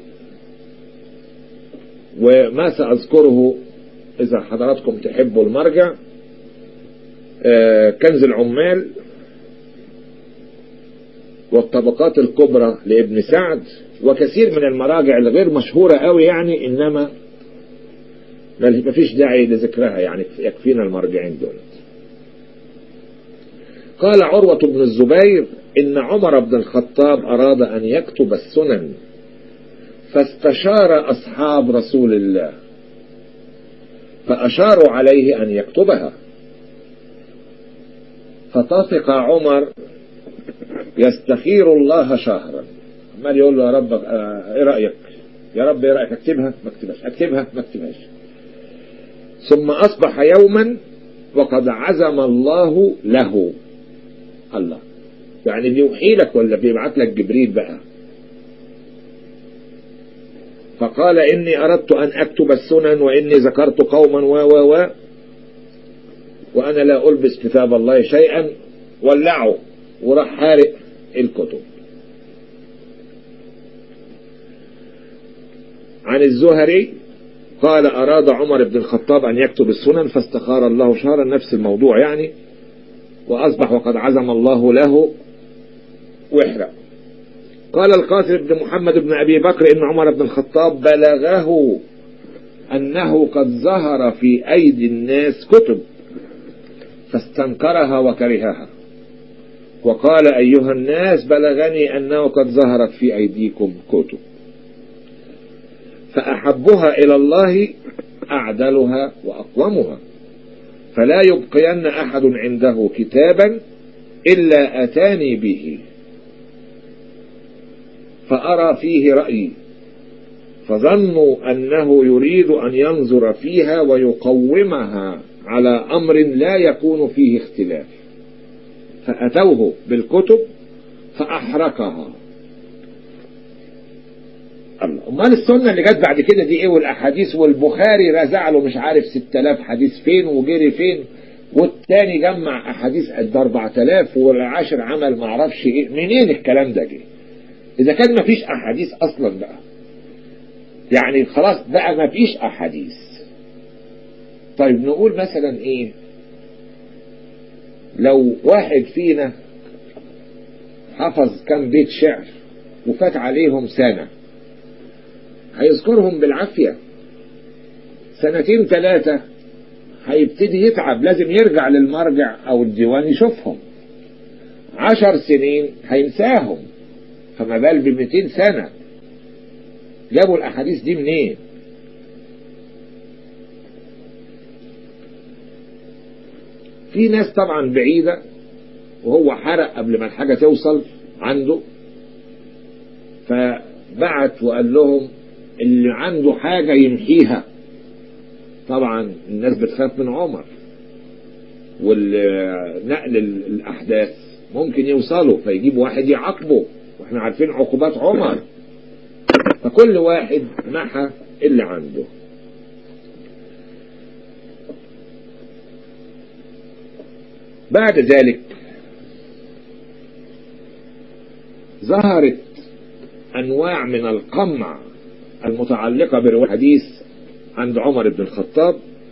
وما سأذكره إذا حضراتكم تحبوا المرجع كنز العمال والطبقات الكبرى لابن سعد وكثير من المراجع الغير مشهورة قوي يعني إنما ما فيش داعي لذكرها يعني يكفينا المرجعين دول قال عروة بن الزبير إن عمر بن الخطاب أراد أن يكتب السنن فاستشار أصحاب رسول الله فأشاروا عليه أن يكتبها فطفق عمر يستخير الله شهرا عمال يقول له يا رب ايه رأيك يا رب ايه رأيك اكتبها ما اكتبهاش اكتبها ما اكتبهاش ثم أصبح يوما وقد عزم الله له الله يعني بيوحي لك ولا بيبعت لك جبريل بقى فقال إني أردت أن أكتب السنن وإني ذكرت قوما و و و وأنا لا ألبس كتاب الله شيئا ولعوا وراح حارق الكتب عن الزهري قال أراد عمر بن الخطاب أن يكتب السنن فاستخار الله شهرا نفس الموضوع يعني وأصبح وقد عزم الله له واحرق قال القاسم بن محمد بن أبي بكر إن عمر بن الخطاب بلغه أنه قد ظهر في أيدي الناس كتب فاستنكرها وكرهها وقال أيها الناس بلغني أنه قد ظهرت في أيديكم كتب فأحبها إلى الله أعدلها وأقومها فلا يبقين أحد عنده كتابا إلا أتاني به فأرى فيه رأيي فظنوا أنه يريد أن ينظر فيها ويقومها على أمر لا يكون فيه اختلاف فأتوه بالكتب فأحرقها الله أمال السنة اللي جت بعد كده دي إيه والأحاديث والبخاري رزع له مش عارف 6000 حديث فين وجري فين والتاني جمع أحاديث قد 4000 والعاشر عمل معرفش إيه منين الكلام ده جه إذا كان ما فيش أحاديث أصلا بقى يعني خلاص بقى ما فيش أحاديث طيب نقول مثلا إيه لو واحد فينا حفظ كم بيت شعر وفات عليهم سنة هيذكرهم بالعافية سنتين ثلاثة هيبتدي يتعب لازم يرجع للمرجع أو الديوان يشوفهم عشر سنين هينساهم فما بال ب 200 سنة جابوا الأحاديث دي منين؟ في ناس طبعا بعيدة وهو حرق قبل ما الحاجة توصل عنده فبعت وقال لهم اللي عنده حاجة يمحيها طبعا الناس بتخاف من عمر والنقل الأحداث ممكن يوصلوا فيجيب واحد يعاقبه واحنا عارفين عقوبات عمر فكل واحد محى اللي عنده بعد ذلك ظهرت أنواع من القمع المتعلقة بالحديث عند عمر بن الخطاب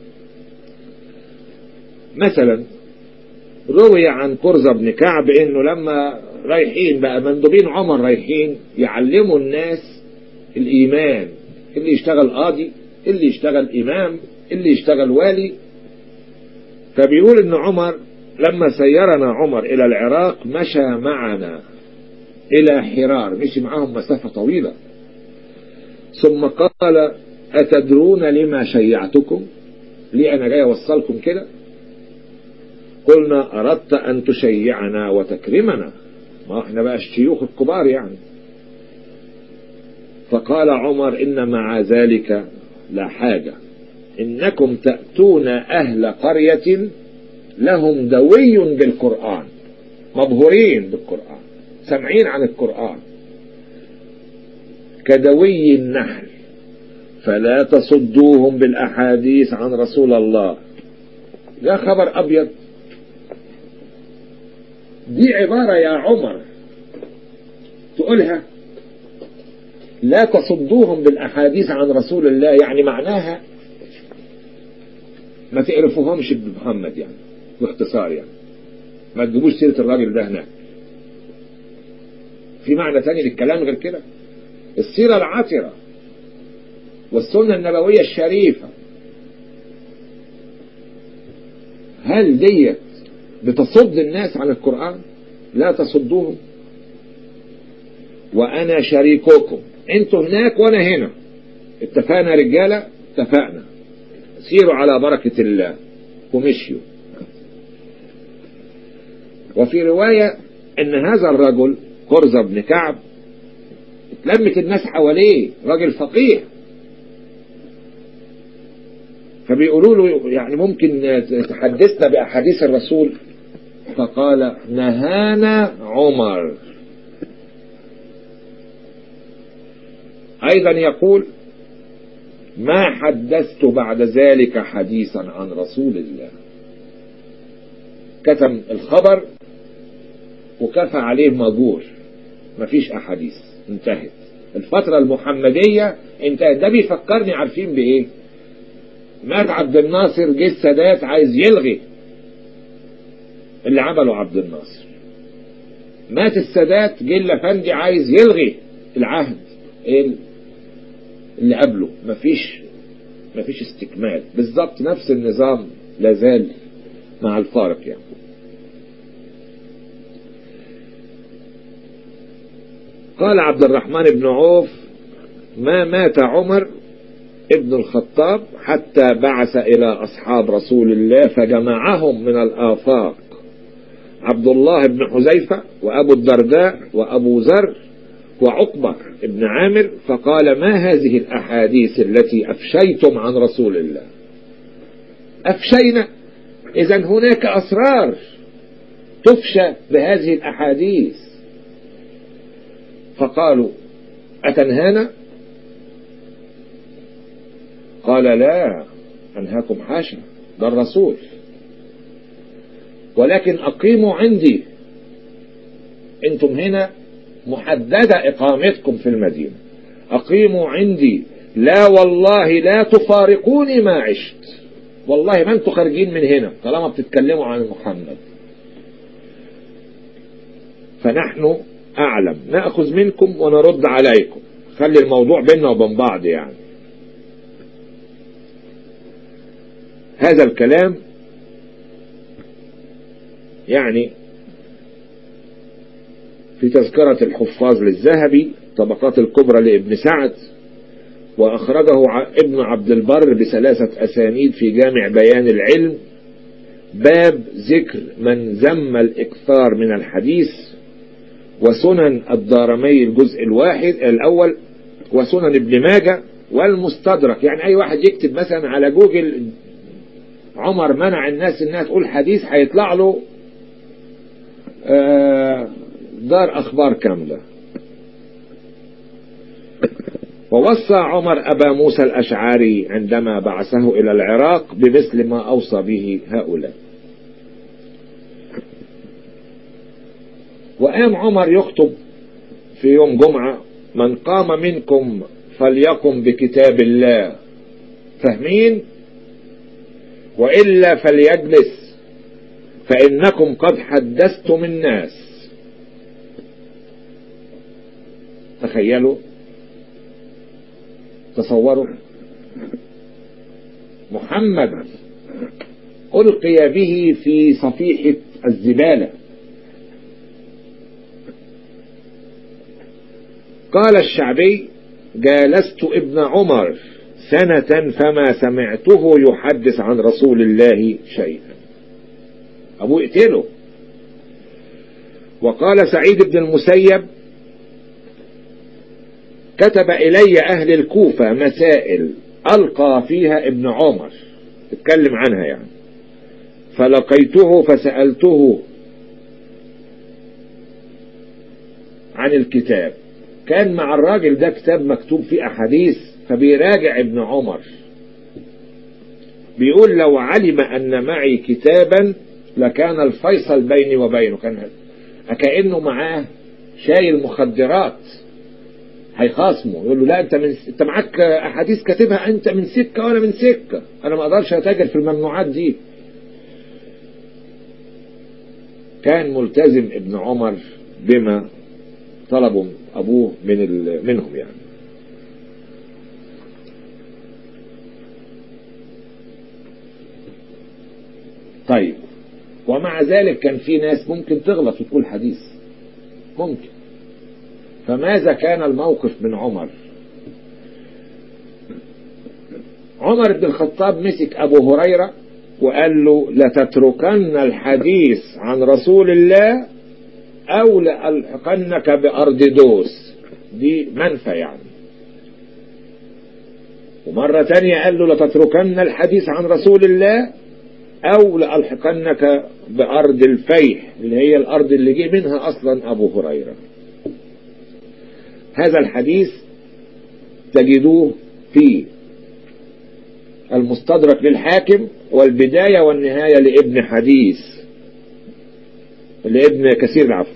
مثلا روي عن قرزة بن كعب انه لما رايحين بقى مندوبين عمر رايحين يعلموا الناس الايمان اللي يشتغل قاضي اللي يشتغل امام اللي يشتغل والي فبيقول ان عمر لما سيرنا عمر الى العراق مشى معنا الى حرار مشي معاهم مسافة طويلة ثم قال أتدرون لما شيعتكم ليه أنا جاي أوصلكم كده قلنا أردت أن تشيعنا وتكرمنا ما احنا بقى الشيوخ الكبار يعني فقال عمر إن مع ذلك لا حاجة إنكم تأتون أهل قرية لهم دوي بالقرآن مبهورين بالقرآن سمعين عن القرآن كدوي النحل فلا تصدوهم بالأحاديث عن رسول الله ده خبر أبيض دي عبارة يا عمر تقولها لا تصدوهم بالأحاديث عن رسول الله يعني معناها ما تعرفوهمش بمحمد يعني باختصار يعني ما تجيبوش سيرة الراجل ده هناك في معنى تاني للكلام غير كده السيرة العطرة والسنة النبوية الشريفة هل ديت بتصد الناس عن القرآن لا تصدوهم وأنا شريككم انتوا هناك وأنا هنا اتفقنا رجالة اتفقنا سيروا على بركة الله ومشيوا وفي رواية ان هذا الرجل قرزة بن كعب اتلمت الناس حواليه راجل فقيه فبيقولوا له يعني ممكن تحدثنا بأحاديث الرسول فقال نهانا عمر أيضا يقول ما حدثت بعد ذلك حديثا عن رسول الله كتم الخبر وكفى عليه مجور مفيش أحاديث انتهت الفترة المحمدية انتهت ده بيفكرني عارفين بإيه مات عبد الناصر جه السادات عايز يلغي اللي عمله عبد الناصر مات السادات جه الافندي عايز يلغي العهد اللي قبله مفيش مفيش استكمال بالظبط نفس النظام لازال مع الفارق يعني قال عبد الرحمن بن عوف ما مات عمر ابن الخطاب حتى بعث إلى أصحاب رسول الله فجمعهم من الآفاق عبد الله بن حذيفة وأبو الدرداء وأبو ذر وعقبة بن عامر فقال ما هذه الأحاديث التي أفشيتم عن رسول الله أفشينا إذا هناك أسرار تفشى بهذه الأحاديث فقالوا أتنهانا قال لا أنهاكم حاشا ده الرسول ولكن أقيموا عندي أنتم هنا محددة إقامتكم في المدينة أقيموا عندي لا والله لا تفارقوني ما عشت والله ما انتوا خارجين من هنا طالما بتتكلموا عن محمد فنحن أعلم نأخذ منكم ونرد عليكم خلي الموضوع بيننا وبين بعض يعني هذا الكلام يعني في تذكرة الحفاظ للذهبي طبقات الكبرى لابن سعد وأخرجه ابن عبد البر بثلاثة أسانيد في جامع بيان العلم باب ذكر من ذم الإكثار من الحديث وسنن الدارمي الجزء الواحد الأول وسنن ابن ماجه والمستدرك يعني أي واحد يكتب مثلا على جوجل عمر منع الناس انها تقول حديث هيطلع له دار اخبار كاملة ووصى عمر ابا موسى الاشعري عندما بعثه الى العراق بمثل ما اوصى به هؤلاء وقام عمر يخطب في يوم جمعة من قام منكم فليقم بكتاب الله فاهمين وإلا فليجلس فإنكم قد حدثتم الناس تخيلوا تصوروا محمد ألقي به في صفيحة الزبالة قال الشعبي جالست ابن عمر سنة فما سمعته يحدث عن رسول الله شيئا أبوه يقتله وقال سعيد بن المسيب كتب إلي أهل الكوفة مسائل ألقى فيها ابن عمر اتكلم عنها يعني فلقيته فسألته عن الكتاب كان مع الراجل ده كتاب مكتوب فيه أحاديث فبيراجع ابن عمر بيقول لو علم أن معي كتابا لكان الفيصل بيني وبينه كان كأنه معاه شايل مخدرات هيخاصمه يقول له لا انت من انت معاك احاديث كاتبها انت من سكه وانا من سكه انا ما اقدرش اتاجر في الممنوعات دي كان ملتزم ابن عمر بما طلبوا ابوه من ال... منهم يعني طيب ومع ذلك كان في ناس ممكن تغلط وتقول حديث ممكن فماذا كان الموقف من عمر عمر بن الخطاب مسك أبو هريرة وقال له لتتركن الحديث عن رسول الله أو لألحقنك بأرض دوس دي منفى يعني ومرة تانية قال له لتتركن الحديث عن رسول الله أو لألحقنك بأرض الفيح اللي هي الأرض اللي جه منها أصلا أبو هريرة هذا الحديث تجدوه في المستدرك للحاكم والبداية والنهاية لابن حديث لابن كثير العفو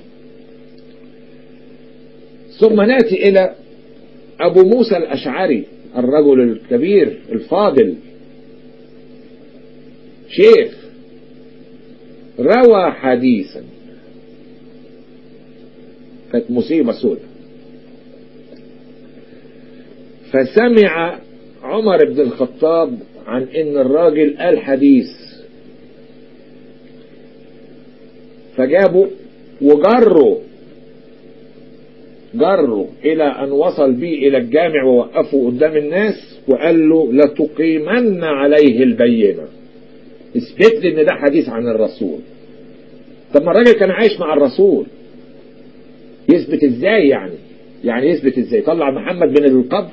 ثم نأتي إلى أبو موسى الأشعري الرجل الكبير الفاضل شيخ روى حديثا كانت مصيبة سودة فسمع عمر بن الخطاب عن ان الراجل قال حديث فجابوا وجروا جروا الى ان وصل بيه الى الجامع ووقفوا قدام الناس وقال له لتقيمن عليه البينه اثبت لي ان ده حديث عن الرسول طب ما الراجل كان عايش مع الرسول يثبت ازاي يعني يعني يثبت ازاي طلع محمد من القبر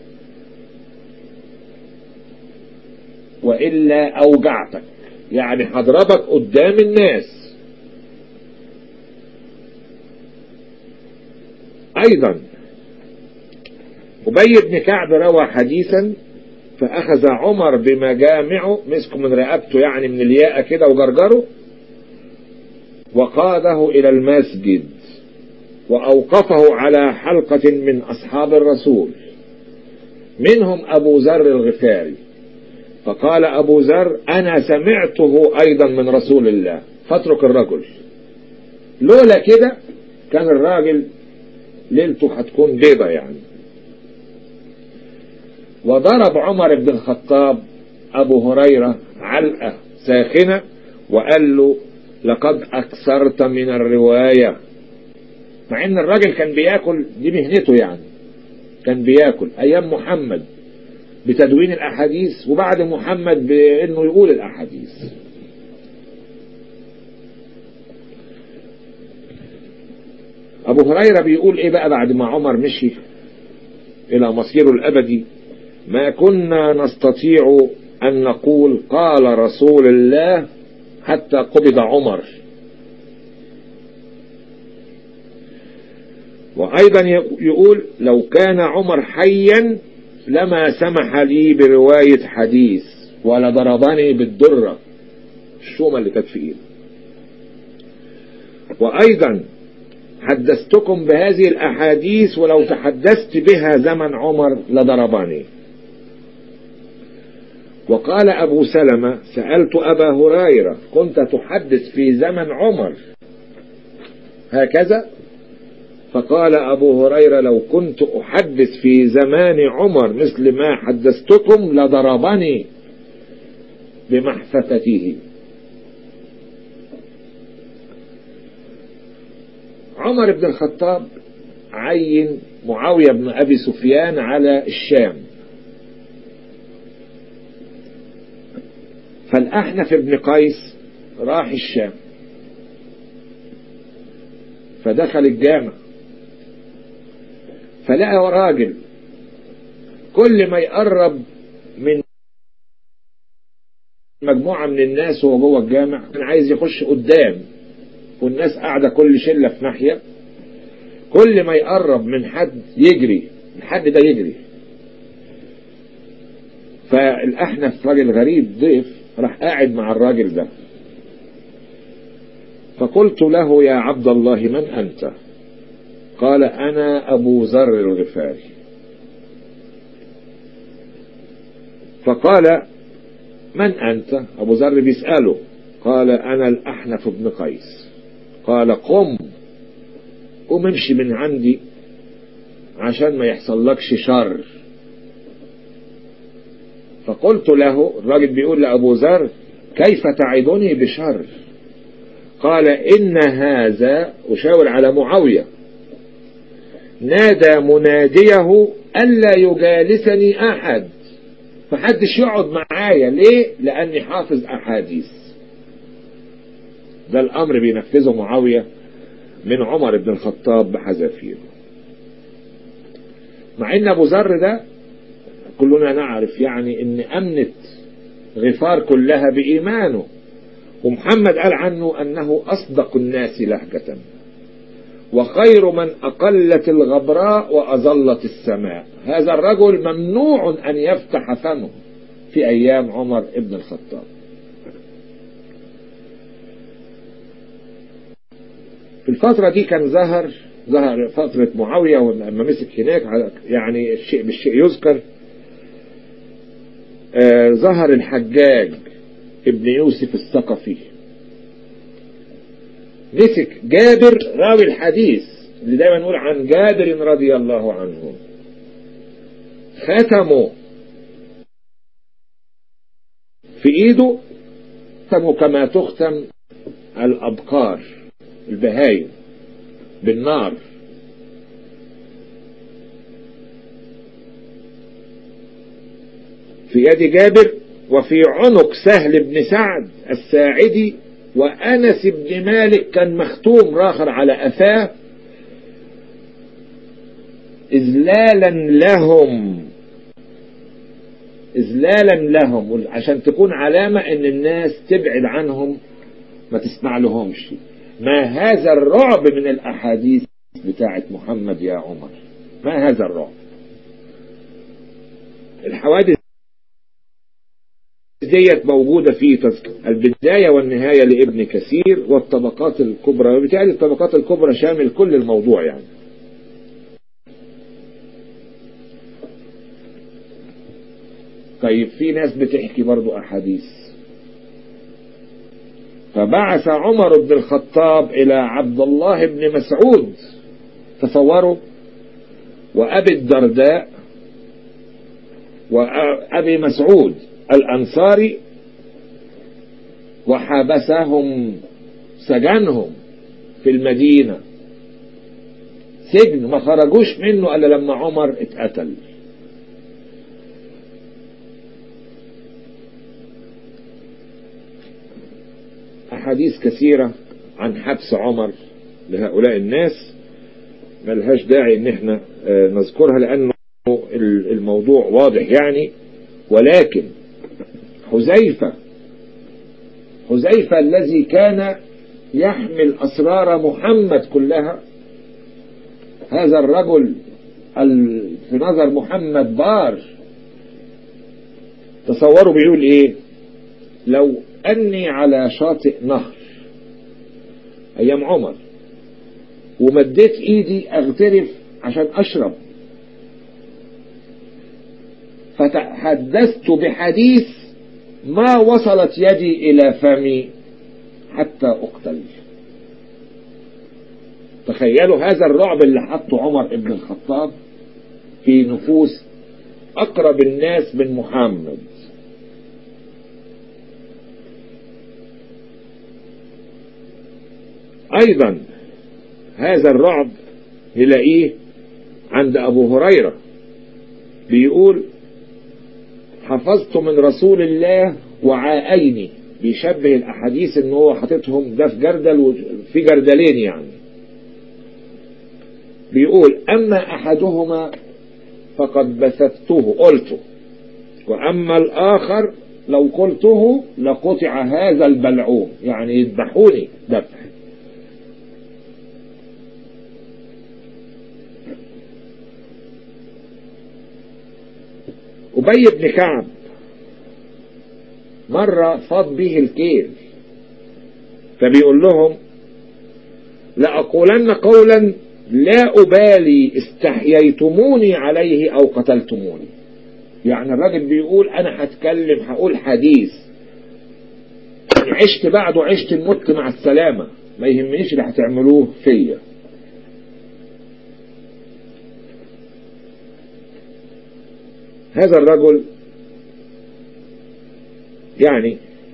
وإلا أوجعتك يعني هضربك قدام الناس أيضا أبي بن كعب روى حديثا فأخذ عمر بمجامعه مسكه من رقبته يعني من الياء كده وجرجره وقاده إلى المسجد وأوقفه على حلقة من أصحاب الرسول منهم أبو ذر الغفاري فقال أبو ذر أنا سمعته أيضا من رسول الله فاترك الرجل لولا كده كان الراجل ليلته هتكون بيضة يعني وضرب عمر بن الخطاب أبو هريرة علقة ساخنة وقال له لقد أكثرت من الرواية مع ان الراجل كان بياكل دي مهنته يعني كان بياكل ايام محمد بتدوين الاحاديث وبعد محمد بانه يقول الاحاديث ابو هريرة بيقول ايه بقى بعد ما عمر مشي الى مصيره الابدي ما كنا نستطيع ان نقول قال رسول الله حتى قبض عمر وأيضا يقول لو كان عمر حيا لما سمح لي برواية حديث ولا ضربني بالدرة الشومة اللي كانت في ايده وأيضا حدثتكم بهذه الأحاديث ولو تحدثت بها زمن عمر لضربني وقال أبو سلمة سألت أبا هريرة كنت تحدث في زمن عمر هكذا فقال أبو هريرة لو كنت أحدث في زمان عمر مثل ما حدثتكم لضربني بمحفتته عمر بن الخطاب عين معاوية بن أبي سفيان على الشام فالأحنف بن قيس راح الشام فدخل الجامع فلقى راجل كل ما يقرب من مجموعة من الناس وهو جوه الجامع كان عايز يخش قدام والناس قاعدة كل شلة في ناحية كل ما يقرب من حد يجري الحد ده يجري فالأحنف راجل غريب ضيف راح قاعد مع الراجل ده فقلت له يا عبد الله من أنت قال أنا أبو ذر الغفاري فقال من أنت أبو ذر بيسأله قال أنا الأحنف بن قيس قال قم قم امشي من عندي عشان ما يحصلكش شر فقلت له الراجل بيقول لأبو ذر كيف تعدني بشر قال إن هذا أشاور على معاوية نادى مناديه ألا يجالسني أحد فحدش يقعد معايا ليه لأني حافظ أحاديث ده الأمر بينفذه معاوية من عمر بن الخطاب بحذافيره مع ان ابو ذر ده كلنا نعرف يعني ان امنت غفار كلها بايمانه ومحمد قال عنه انه اصدق الناس لهجة وخير من اقلت الغبراء واظلت السماء هذا الرجل ممنوع ان يفتح فمه في ايام عمر بن الخطاب في الفترة دي كان ظهر ظهر فترة معاوية ولما مسك هناك يعني الشيء بالشيء يذكر آه ظهر الحجاج ابن يوسف الثقفي مسك جابر راوي الحديث اللي دايما نقول عن جابر رضي الله عنه ختمه في ايده ختمه كما تختم الابقار البهايم بالنار في يد جابر وفي عنق سهل بن سعد الساعدي وأنس بن مالك كان مختوم راخر على أفاه إذلالا لهم إذلالا لهم عشان تكون علامة إن الناس تبعد عنهم ما تسمع لهمش ما هذا الرعب من الأحاديث بتاعت محمد يا عمر ما هذا الرعب الحوادث ديت موجودة في تذكر البداية والنهاية لابن كثير والطبقات الكبرى وبالتالي الطبقات الكبرى شامل كل الموضوع يعني طيب في ناس بتحكي برضو أحاديث فبعث عمر بن الخطاب إلى عبد الله بن مسعود تصوروا وأبي الدرداء وأبي مسعود الأنصاري وحبسهم سجنهم في المدينة سجن ما خرجوش منه إلا لما عمر اتقتل أحاديث كثيرة عن حبس عمر لهؤلاء الناس ملهاش داعي ان احنا نذكرها لانه الموضوع واضح يعني ولكن حذيفة حذيفة الذي كان يحمل أسرار محمد كلها هذا الرجل في نظر محمد بار تصوروا بيقول ايه لو أني على شاطئ نهر أيام عمر ومديت إيدي أغترف عشان أشرب فتحدثت بحديث ما وصلت يدي إلى فمي حتى أقتل تخيلوا هذا الرعب اللي حطه عمر ابن الخطاب في نفوس أقرب الناس من محمد أيضا هذا الرعب نلاقيه عند أبو هريرة بيقول حفظت من رسول الله وعاءين بيشبه الأحاديث إن هو حاططهم ده في جردل وفي جردلين يعني بيقول أما أحدهما فقد بثثته قلته وأما الآخر لو قلته لقطع هذا البلعوم يعني يذبحوني ذبح أبي بن كعب مرة فاض به الكيل فبيقول لهم لأقولن قولا لا أبالي استحييتموني عليه أو قتلتموني يعني الراجل بيقول أنا هتكلم هقول حديث عشت بعده عشت المت مع السلامة ما يهمنيش اللي هتعملوه فيا هذا الرجل يعني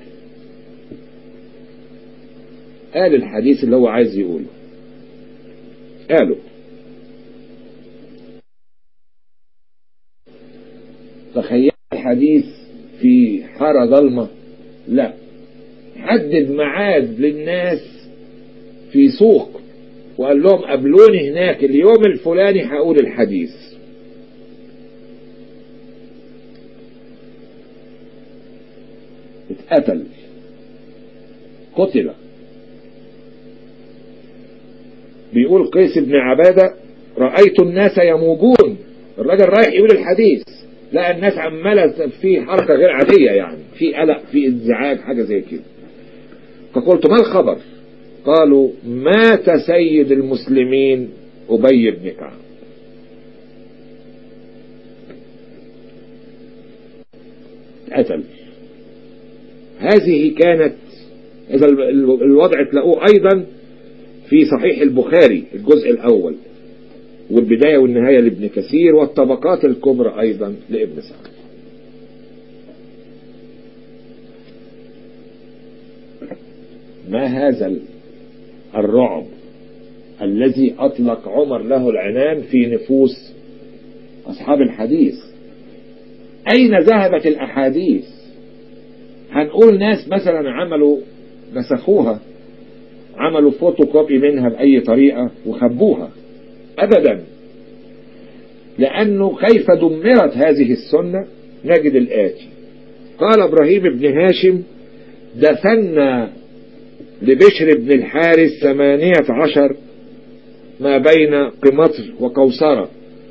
قال الحديث اللي هو عايز يقوله قالوا تخيل الحديث في حارة ظلمة لا حدد ميعاد للناس في سوق وقال لهم قابلوني هناك اليوم الفلاني هقول الحديث اتقتل قتل بيقول قيس بن عبادة رأيت الناس يموجون الراجل رايح يقول الحديث لا الناس عمالة في حركة غير عادية يعني في قلق في انزعاج حاجة زي كده فقلت ما الخبر قالوا مات سيد المسلمين أبي بن كعب قتل هذه كانت إذا الوضع تلاقوه أيضا في صحيح البخاري الجزء الأول والبداية والنهاية لابن كثير والطبقات الكبرى أيضا لابن سعد ما هذا الرعب الذي أطلق عمر له العنان في نفوس أصحاب الحديث أين ذهبت الأحاديث هنقول ناس مثلا عملوا نسخوها عملوا فوتوكوبي منها بأي طريقة وخبوها أبدا لأنه كيف دمرت هذه السنة نجد الآتي قال إبراهيم بن هاشم دفنا لبشر بن الحارث ثمانية عشر ما بين قمطر وقوصرة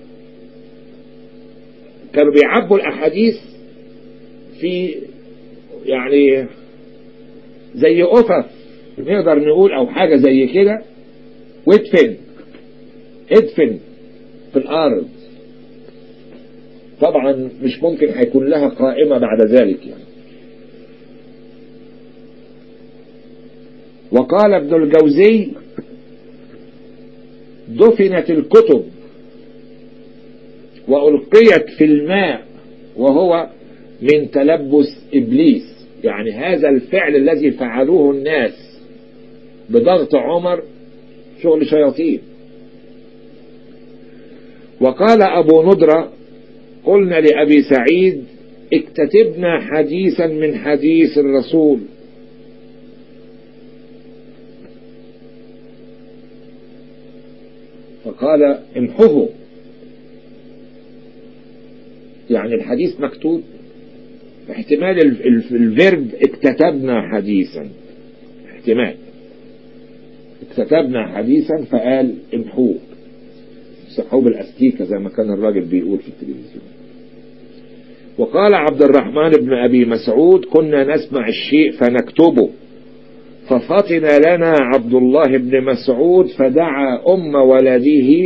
كانوا بيعبوا الأحاديث في يعني زي أفف نقدر نقول أو حاجة زي كده وادفن ادفن في الأرض طبعا مش ممكن هيكون لها قائمة بعد ذلك يعني وقال ابن الجوزي دفنت الكتب وألقيت في الماء وهو من تلبس إبليس يعني هذا الفعل الذي فعلوه الناس بضغط عمر شغل شياطين وقال أبو ندرة قلنا لأبي سعيد اكتتبنا حديثا من حديث الرسول فقال امحه يعني الحديث مكتوب احتمال الفيرب اكتتبنا حديثا احتمال اكتتبنا حديثا فقال امحوه صحوه بالاستيكة زي ما كان الراجل بيقول في التلفزيون وقال عبد الرحمن بن أبي مسعود كنا نسمع الشيء فنكتبه ففطن لنا عبد الله بن مسعود فدعا أم ولده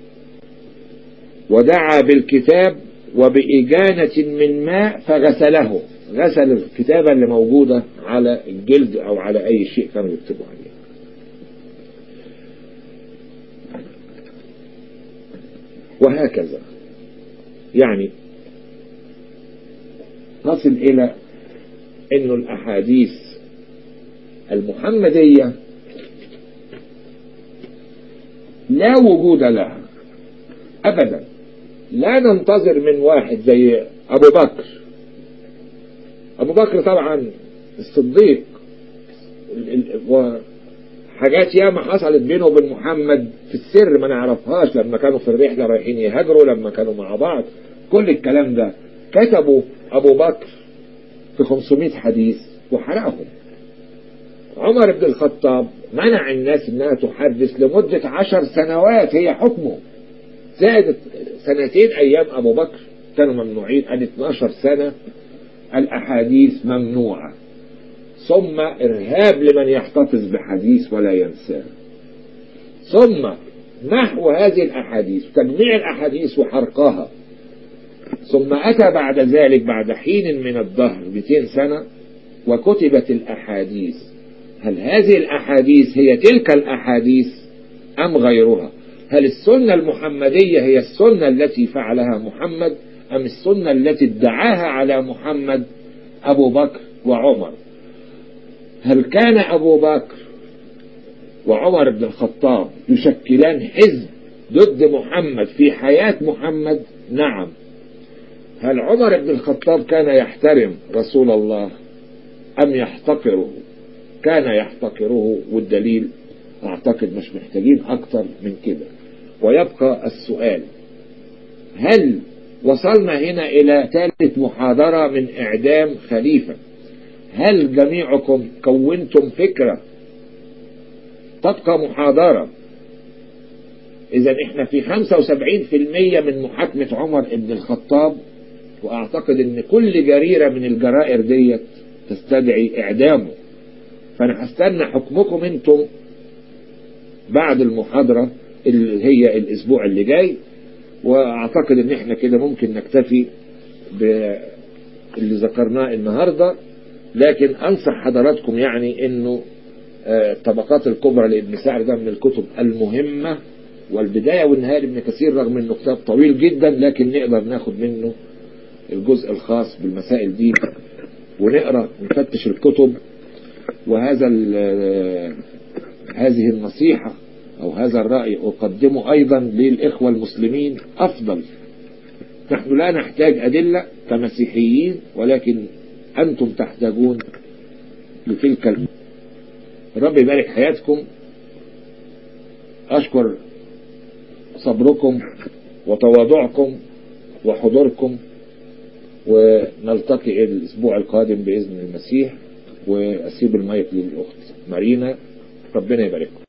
ودعا بالكتاب وبإجانة من ماء فغسله غسل الكتابة اللي موجودة على الجلد أو على أي شيء كانوا يكتبوا عليه وهكذا يعني نصل إلى أن الأحاديث المحمدية لا وجود لها أبدا لا ننتظر من واحد زي أبو بكر أبو بكر طبعا الصديق وحاجات ياما حصلت بينه وبين محمد في السر ما نعرفهاش لما كانوا في الرحلة رايحين يهاجروا لما كانوا مع بعض كل الكلام ده كتبوا أبو بكر في 500 حديث وحرقهم عمر بن الخطاب منع الناس انها تحدث لمدة عشر سنوات هي حكمه زادت سنتين ايام ابو بكر كانوا ممنوعين ادي 12 سنة الاحاديث ممنوعة ثم ارهاب لمن يحتفظ بحديث ولا ينساه ثم محو هذه الاحاديث تجميع الاحاديث وحرقها ثم اتى بعد ذلك بعد حين من الدهر 200 سنة وكتبت الاحاديث هل هذه الأحاديث هي تلك الأحاديث أم غيرها هل السنة المحمدية هي السنة التي فعلها محمد أم السنة التي ادعاها على محمد أبو بكر وعمر هل كان أبو بكر وعمر بن الخطاب يشكلان حزب ضد محمد في حياة محمد نعم هل عمر بن الخطاب كان يحترم رسول الله أم يحتقره كان يحتقره والدليل اعتقد مش محتاجين اكتر من كده ويبقى السؤال هل وصلنا هنا الى ثالث محاضرة من اعدام خليفة هل جميعكم كونتم فكرة تبقى محاضرة اذا احنا في 75% من محاكمة عمر بن الخطاب واعتقد ان كل جريرة من الجرائر ديت تستدعي اعدامه فانا هستنى حكمكم انتم بعد المحاضرة اللي هي الاسبوع اللي جاي واعتقد ان احنا كده ممكن نكتفي باللي ذكرناه النهاردة لكن انصح حضراتكم يعني انه الطبقات الكبرى لابن سعد ده من الكتب المهمة والبداية والنهاية لابن كثير رغم انه كتاب طويل جدا لكن نقدر ناخد منه الجزء الخاص بالمسائل دي ونقرأ نفتش الكتب وهذا هذه النصيحة أو هذا الرأي أقدمه أيضا للإخوة المسلمين أفضل نحن لا نحتاج أدلة كمسيحيين ولكن أنتم تحتاجون لتلك الم... رب يبارك حياتكم أشكر صبركم وتواضعكم وحضوركم ونلتقي الأسبوع القادم بإذن المسيح وأسيب المايك للأخت مارينا ربنا يبارككم